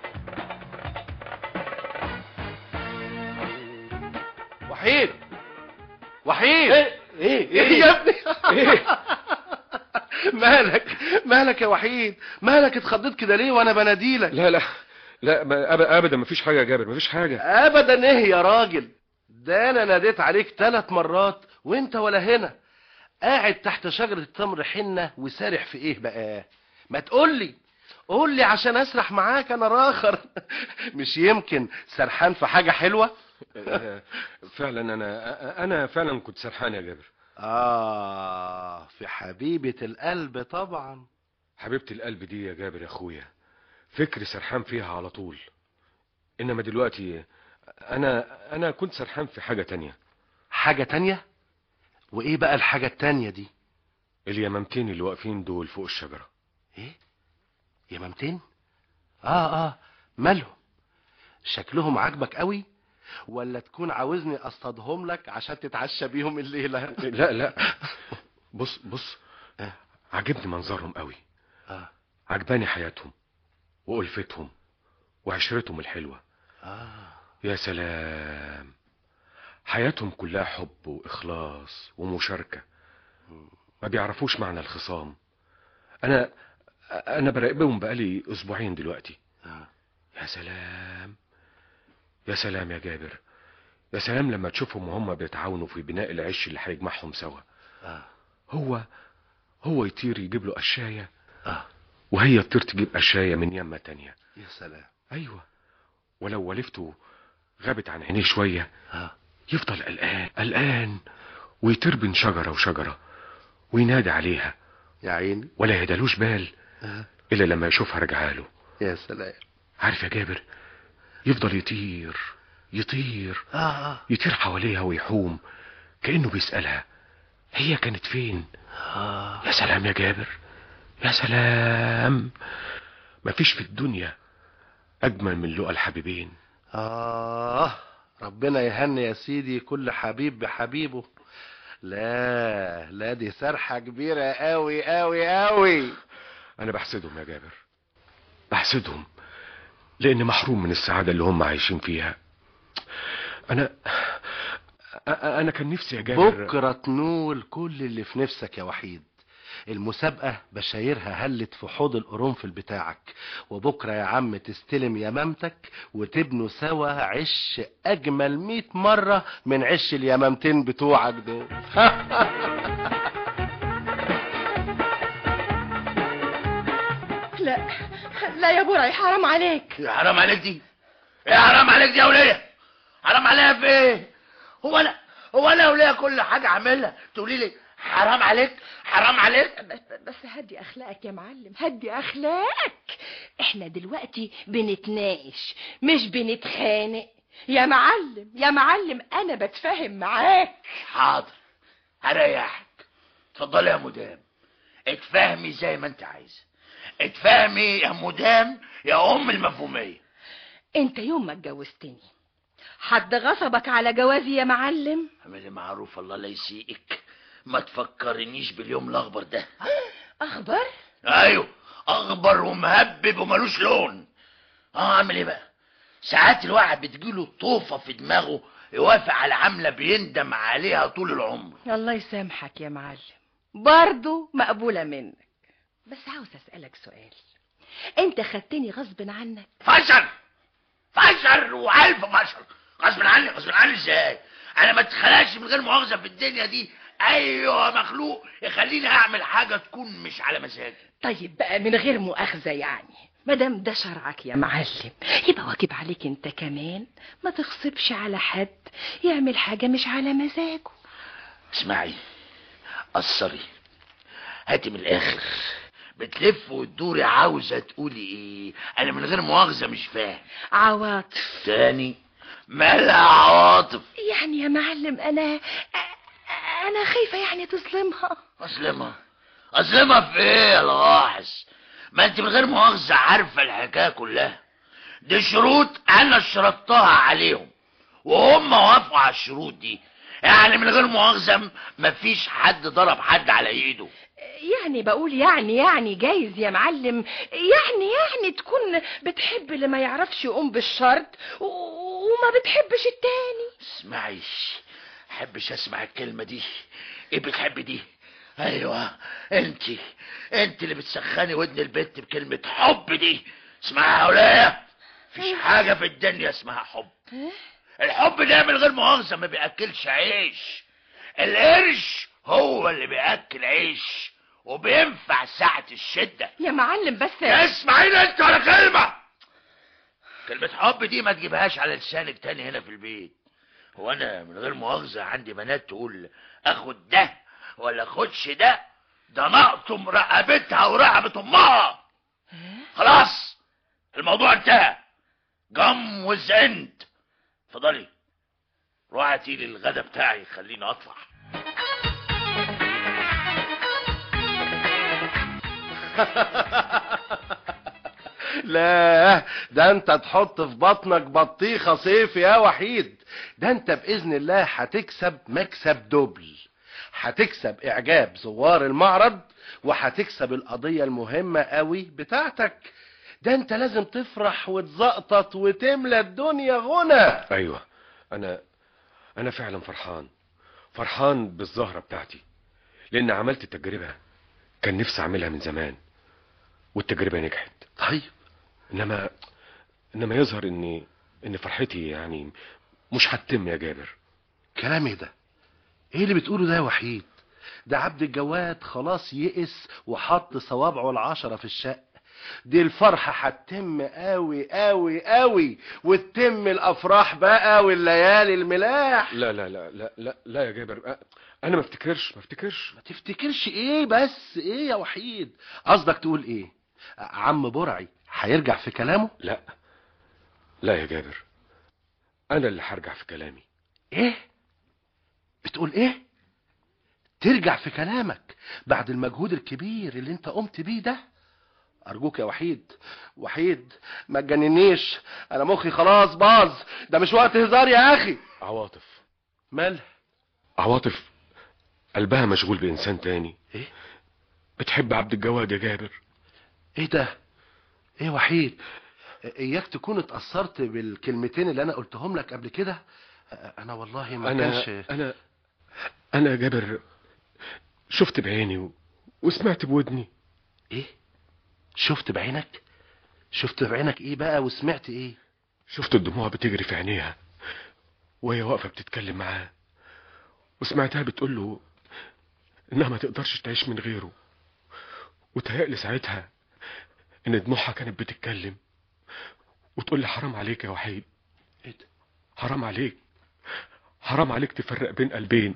وحيد وحيد ايه ايه ايه يا ابني مالك مالك يا وحيد مالك اتخضيت كده ليه وانا بناديلك لا لا لا ما- أب- ابدا مفيش حاجه يا جابر مفيش حاجه ابدا ايه يا راجل ده انا ناديت عليك ثلاث مرات وانت ولا هنا قاعد تحت شجرة التمر حنة وسارح في ايه بقى ما تقولي قولي عشان اسرح معاك انا راخر مش يمكن سرحان في حاجة حلوة آه، فعلا انا انا فعلا كنت سرحان يا جابر اه في حبيبة القلب طبعا حبيبة القلب دي يا جابر يا اخويا فكري سرحان فيها على طول انما دلوقتي انا انا كنت سرحان في حاجة تانية حاجة تانية وايه بقى الحاجة التانية دي اليمامتين اللي واقفين دول فوق الشجرة ايه يمامتين اه اه مالهم شكلهم عاجبك قوي ولا تكون عاوزني اصطادهم لك عشان تتعشى بيهم الليله لا لا بص بص آه. عجبني منظرهم قوي اه عجباني حياتهم وألفتهم وعشرتهم الحلوة اه يا سلام حياتهم كلها حب وإخلاص ومشاركة ما بيعرفوش معنى الخصام أنا أنا براقبهم بقالي أسبوعين دلوقتي آه. يا سلام يا سلام يا جابر يا سلام لما تشوفهم وهم بيتعاونوا في بناء العش اللي هيجمعهم سوا اه هو هو يطير يجيب له قشاية اه وهي تطير تجيب قشاية من يمة تانية يا سلام أيوة ولو ولفته غابت عن عينيه شوية اه يفضل قلقان قلقان ويطير بين شجرة وشجرة وينادي عليها يا عيني ولا يهدالوش بال آه. إلا لما يشوفها رجعاله يا سلام عارف يا جابر يفضل يطير يطير اه اه يطير حواليها ويحوم كأنه بيسألها هي كانت فين اه يا سلام يا جابر يا سلام مفيش في الدنيا أجمل من لقى الحبيبين آه ربنا يهني يا سيدي كل حبيب بحبيبه لا لا دي سرحة كبيرة قوي قوي قوي أنا بحسدهم يا جابر بحسدهم لأني محروم من السعادة اللي هم عايشين فيها أنا أ- أنا كان نفسي يا جابر بكرة تنول كل اللي في نفسك يا وحيد المسابقة بشايرها هلت في حوض القرنفل بتاعك وبكرة يا عم تستلم يمامتك وتبنوا سوا عش أجمل مئة مرة من عش اليمامتين بتوعك دول لا لا يا برعي حرام عليك يا حرام عليك دي يا حرام عليك دي يا وليه حرام عليها في ايه هو انا هو انا وليه كل حاجه اعملها تقولي لي حرام عليك حرام عليك بس, بس هدي اخلاقك يا معلم هدي اخلاقك احنا دلوقتي بنتناقش مش بنتخانق يا معلم يا معلم انا بتفاهم معاك حاضر هريحك اتفضلي يا مدام اتفهمي زي ما انت عايزه اتفهمي يا مدام يا ام المفهوميه انت يوم ما اتجوزتني حد غصبك على جوازي يا معلم اعملي معروف الله لا يسيئك ما تفكرنيش باليوم الاخضر ده اخبر ايوه اخضر ومهبب وملوش لون اه اعمل ايه بقى ساعات الواحد بتجيله طوفه في دماغه يوافق على عمله بيندم عليها طول العمر الله يسامحك يا معلم برضو مقبولة منك بس عاوز اسألك سؤال انت خدتني غصب عنك فشل فشل والف فشل غصب عني غصب عني ازاي انا ما اتخلقش من غير مؤاخذه في الدنيا دي ايوه مخلوق يخليني اعمل حاجه تكون مش على مزاجي طيب بقى من غير مؤاخذة يعني مادام ده شرعك يا معلم يبقى واجب عليك انت كمان ما تغصبش على حد يعمل حاجة مش على مزاجه اسمعي قصري هاتي من الاخر بتلف وتدوري عاوزه تقولي ايه انا من غير مؤاخذه مش فاهم عواطف تاني مالها عواطف يعني يا معلم انا انا خايفة يعني تظلمها اظلمها اظلمها في ايه يا لاحظ ما انت من غير مؤاخذه عارفه الحكايه كلها دي شروط انا اشترطتها عليهم وهم وافقوا على الشروط دي يعني من غير مؤاخذه مفيش حد ضرب حد على ايده يعني بقول يعني يعني جايز يا معلم يعني يعني تكون بتحب اللي ما يعرفش يقوم بالشرط و- وما بتحبش التاني اسمعي حبش اسمع الكلمه دي ايه بتحب دي ايوه انت انت اللي بتسخني ودن البت بكلمه حب دي اسمعها يا ولايه مفيش حاجه في الدنيا اسمها حب الحب ده من غير مؤاخذه ما بياكلش عيش القرش هو اللي بياكل عيش وبينفع ساعه الشده يا معلم بس اسمعيني انت ولا كلمة كلمة حب دي ما تجيبهاش على لسانك تاني هنا في البيت هو انا من غير مؤاخذة عندي بنات تقول اخد ده ولا اخدش ده ده نقطم رقبتها ورقبة امها خلاص الموضوع انتهى جم وزند اتفضلي روحي هاتي لي الغدا بتاعي خليني اطلع لا ده انت تحط في بطنك بطيخة صيف يا وحيد ده انت بإذن الله هتكسب مكسب دبل هتكسب إعجاب زوار المعرض وهتكسب القضية المهمة قوي بتاعتك ده انت لازم تفرح وتزقطط وتملى الدنيا غنى ايوه انا انا فعلا فرحان فرحان بالزهرة بتاعتي لان عملت التجربة كان نفسي اعملها من زمان والتجربة نجحت طيب انما انما يظهر ان ان فرحتي يعني مش هتتم يا جابر كلامي ده ايه اللي بتقوله ده يا وحيد ده عبد الجواد خلاص يئس وحط صوابعه العشرة في الشق دي الفرحة هتتم قوي قوي قوي وتتم الافراح بقى والليالي الملاح لا لا لا لا لا, لا يا جابر أ- انا ما افتكرش ما افتكرش ما تفتكرش ايه بس ايه يا وحيد قصدك تقول ايه عم برعي هيرجع في كلامه لا لا يا جابر انا اللي هرجع في كلامي ايه بتقول ايه ترجع في كلامك بعد المجهود الكبير اللي انت قمت بيه ده ارجوك يا وحيد وحيد ما تجننيش انا مخي خلاص باظ ده مش وقت هزار يا اخي عواطف مال عواطف قلبها مشغول بانسان تاني ايه بتحب عبد الجواد يا جابر ايه ده ايه وحيد اياك تكون اتأثرت بالكلمتين اللي انا قلتهم لك قبل كده انا والله ما انا كانش انا انا يا جابر شفت بعيني و... وسمعت بودني ايه شفت بعينك شفت بعينك ايه بقى وسمعت ايه شفت الدموع بتجري في عينيها وهي واقفة بتتكلم معاه وسمعتها بتقول له انها ما تقدرش تعيش من غيره وتهيألي ساعتها ان دموعها كانت بتتكلم وتقول لي حرام عليك يا وحيد ايه ده حرام عليك حرام عليك تفرق بين قلبين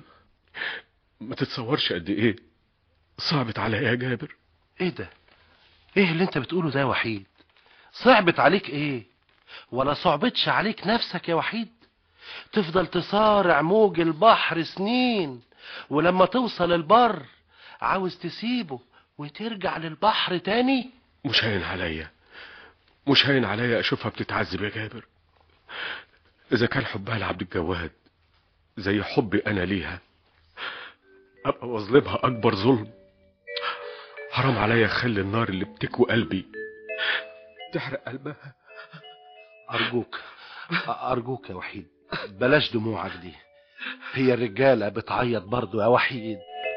ما تتصورش قد ايه صعبت عليا يا جابر ايه ده ايه اللي انت بتقوله ده يا وحيد صعبت عليك ايه ولا صعبتش عليك نفسك يا وحيد تفضل تصارع موج البحر سنين ولما توصل البر عاوز تسيبه وترجع للبحر تاني مش هين عليا مش هين عليا اشوفها بتتعذب يا جابر اذا كان حبها لعبد الجواد زي حبي انا ليها ابقى واظلمها اكبر ظلم حرام عليا اخلي النار اللي بتكوي قلبي تحرق قلبها ارجوك ارجوك يا وحيد بلاش دموعك دي هي الرجاله بتعيط برضو يا وحيد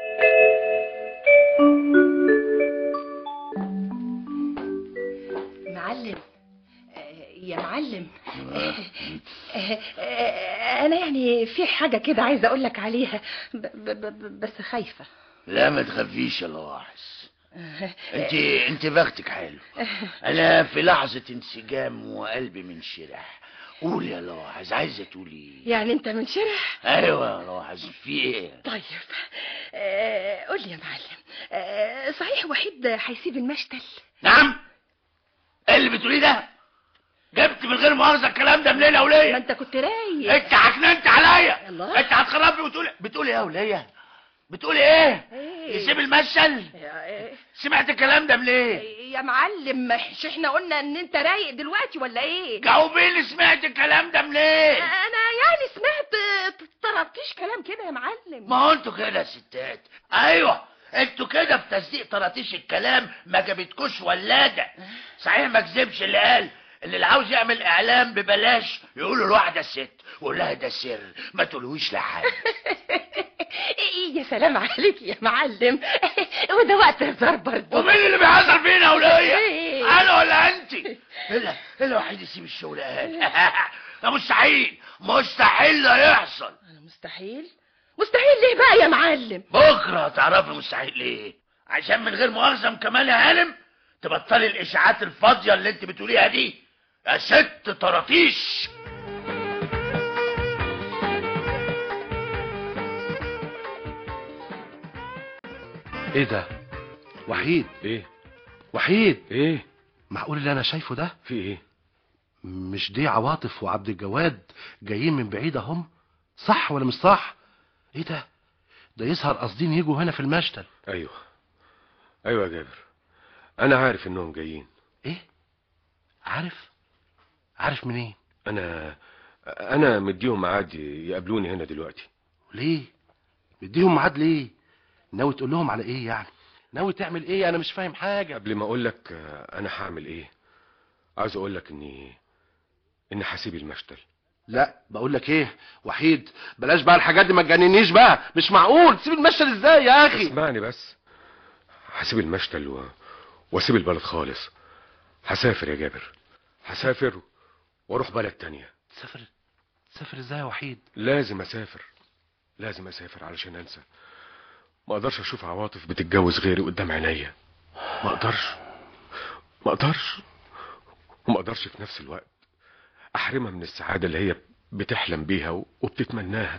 معلم آه، يا معلم آه، آه، انا يعني في حاجه كده عايزه اقول لك عليها ب- ب- ب- بس خايفه لا ما تخافيش يا لواحظ انت انت بختك حلو انا في لحظة انسجام وقلبي منشرح قول يا لواحظ عايزة تقولي ايه يعني انت من شرح ايوه يا لواحظ في ايه طيب آه، قول لي يا معلم آه، صحيح وحيد هيسيب المشتل نعم ايه اللي بتقوليه ده جبت من غير مؤاخذة الكلام ده منين يا ما ولية انت كنت رايق انت عكننت عليا الله. انت هتخربني وتقولي بتقولي ايه يا ولية بتقولي ايه إيه؟ يسيب المشل يا- سمعت الكلام ده منين يا معلم مش احنا قلنا ان انت رايق دلوقتي ولا ايه جاوبيني سمعت الكلام ده منين انا يعني سمعت طربتيش كلام كده يا معلم ما هو انتوا كده يا ستات ايوه انتوا كده في تصديق طراطيش الكلام ما جابتكوش ولاده صحيح ما كذبش اللي قال ان اللي عاوز يعمل اعلام ببلاش يقول له لواحده ست ويقول لها ده سر ما تقولوش لحد ايه يا سلام عليك يا معلم وده وقت هزار برضه ومين اللي بيهزر فينا وليا إيه؟ انا ولا انت الا الا واحد يسيب الشغل قال ده مستحيل مستحيل ده يحصل انا مستحيل مستحيل ليه بقى يا معلم بكره هتعرفي مستحيل ليه عشان من غير مؤاخذه كمان يا هانم تبطلي الاشاعات الفاضيه اللي انت بتقوليها دي يا ست طراطيش ايه ده وحيد ايه وحيد ايه معقول اللي انا شايفه ده في ايه مش دي عواطف وعبد الجواد جايين من بعيد اهم صح ولا مش صح ايه ده ده يظهر قاصدين يجوا هنا في المشتل ايوه ايوه يا جابر انا عارف انهم جايين ايه عارف عارف منين انا انا مديهم ميعاد يقابلوني هنا دلوقتي ليه مديهم ميعاد ليه ناوي تقول لهم على ايه يعني ناوي تعمل ايه انا مش فاهم حاجه قبل ما اقول لك آه، انا هعمل ايه عاوز اقول لك اني اني هسيب المشتل لا بقول لك ايه وحيد بلاش بقى الحاجات دي ما تجننيش بقى مش معقول تسيب المشتل ازاي يا اخي اسمعني بس هسيب المشتل و... واسيب البلد خالص هسافر يا جابر هسافر واروح بلد تانية تسافر تسافر ازاي يا وحيد لازم اسافر لازم اسافر علشان انسى ما اقدرش اشوف عواطف بتتجوز غيري قدام عينيا ما اقدرش ما اقدرش وما اقدرش في نفس الوقت احرمها من السعادة اللي هي بتحلم بيها و- وبتتمناها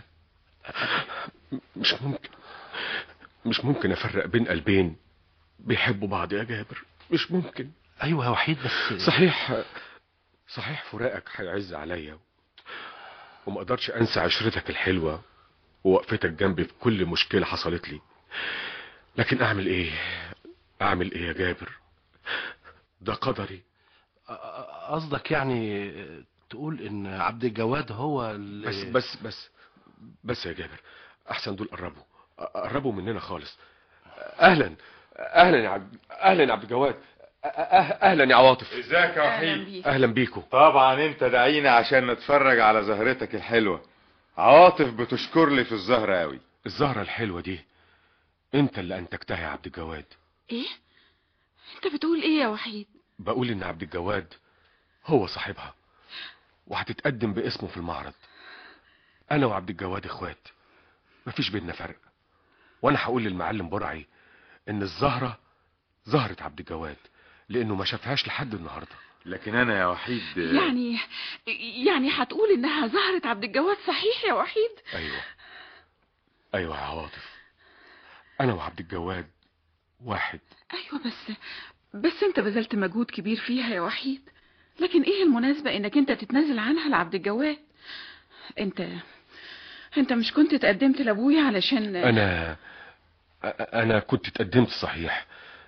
مش ممكن مش ممكن افرق بين قلبين بيحبوا بعض يا جابر مش ممكن ايوه يا وحيد بس صحيح صحيح فراقك هيعز عليا وما اقدرش انسى عشرتك الحلوة ووقفتك جنبي في كل مشكلة حصلت لي لكن اعمل ايه اعمل ايه يا جابر ده قدري أ- قصدك يعني تقول ان عبد الجواد هو اللي بس بس بس بس يا جابر احسن دول قربوا قربوا مننا خالص اهلا اهلا يا عبد اهلا يا عبد الجواد أه- أه- اهلا يا عواطف ازيك يا اهلا وحيد بيك اهلا بيكم طبعا انت دعينا عشان نتفرج على زهرتك الحلوة عواطف بتشكر لي في الزهرة قوي الزهرة الحلوة دي انت اللي انتجتها يا عبد الجواد ايه انت بتقول ايه يا وحيد بقول ان عبد الجواد هو صاحبها وهتتقدم باسمه في المعرض انا وعبد الجواد اخوات مفيش بينا فرق وانا هقول للمعلم برعي ان الزهرة زهرة عبد الجواد لانه ما شافهاش لحد النهاردة لكن انا يا وحيد يعني يعني هتقول انها زهرة عبد الجواد صحيح يا وحيد ايوه ايوه يا عواطف انا وعبد الجواد واحد ايوه بس بس انت بذلت مجهود كبير فيها يا وحيد لكن ايه المناسبة انك انت تتنازل عنها لعبد الجواد انت انت مش كنت تقدمت لابويا علشان انا أ- انا كنت اتقدمت صحيح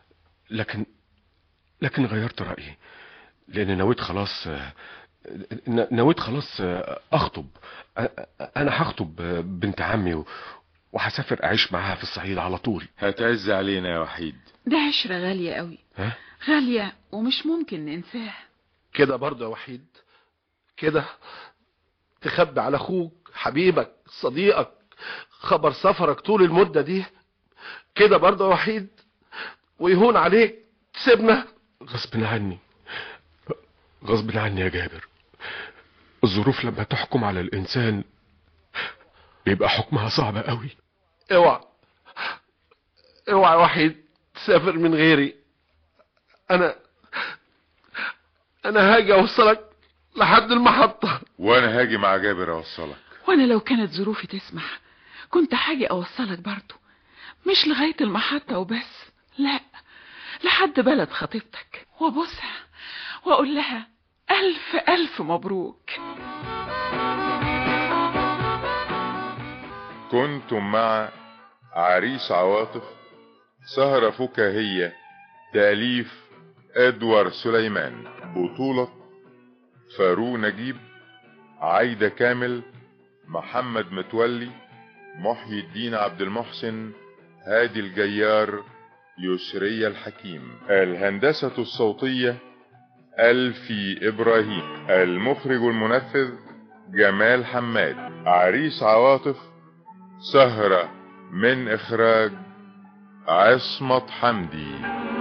لكن لكن غيرت رأيي لأن نويت خلاص ن- نويت خلاص أخطب أ- أنا هخطب بنت عمي و- وهسافر أعيش معاها في الصعيد على طول هتعز علينا يا وحيد ده عشرة غالية قوي ها؟ غالية ومش ممكن ننساها كده برضه يا وحيد كده تخبي على اخوك حبيبك صديقك خبر سفرك طول المدة دي كده برضه يا وحيد ويهون عليك تسيبنا غصب عني غصب عني يا جابر الظروف لما تحكم على الإنسان بيبقى حكمها صعب قوي اوعى اوعى يا وحيد تسافر من غيري انا انا هاجي اوصلك لحد المحطة وانا هاجي مع جابر اوصلك وانا لو كانت ظروفي تسمح كنت حاجة اوصلك برضو مش لغاية المحطة وبس لا لحد بلد خطيبتك وابوسها واقول لها الف الف مبروك كنتم مع عريس عواطف سهرة فكاهية تأليف ادوار سليمان بطولة فاروق نجيب عايدة كامل محمد متولي محيي الدين عبد المحسن هادي الجيار يسرية الحكيم الهندسة الصوتية ألفي إبراهيم المخرج المنفذ جمال حماد عريس عواطف سهرة من إخراج عصمت حمدي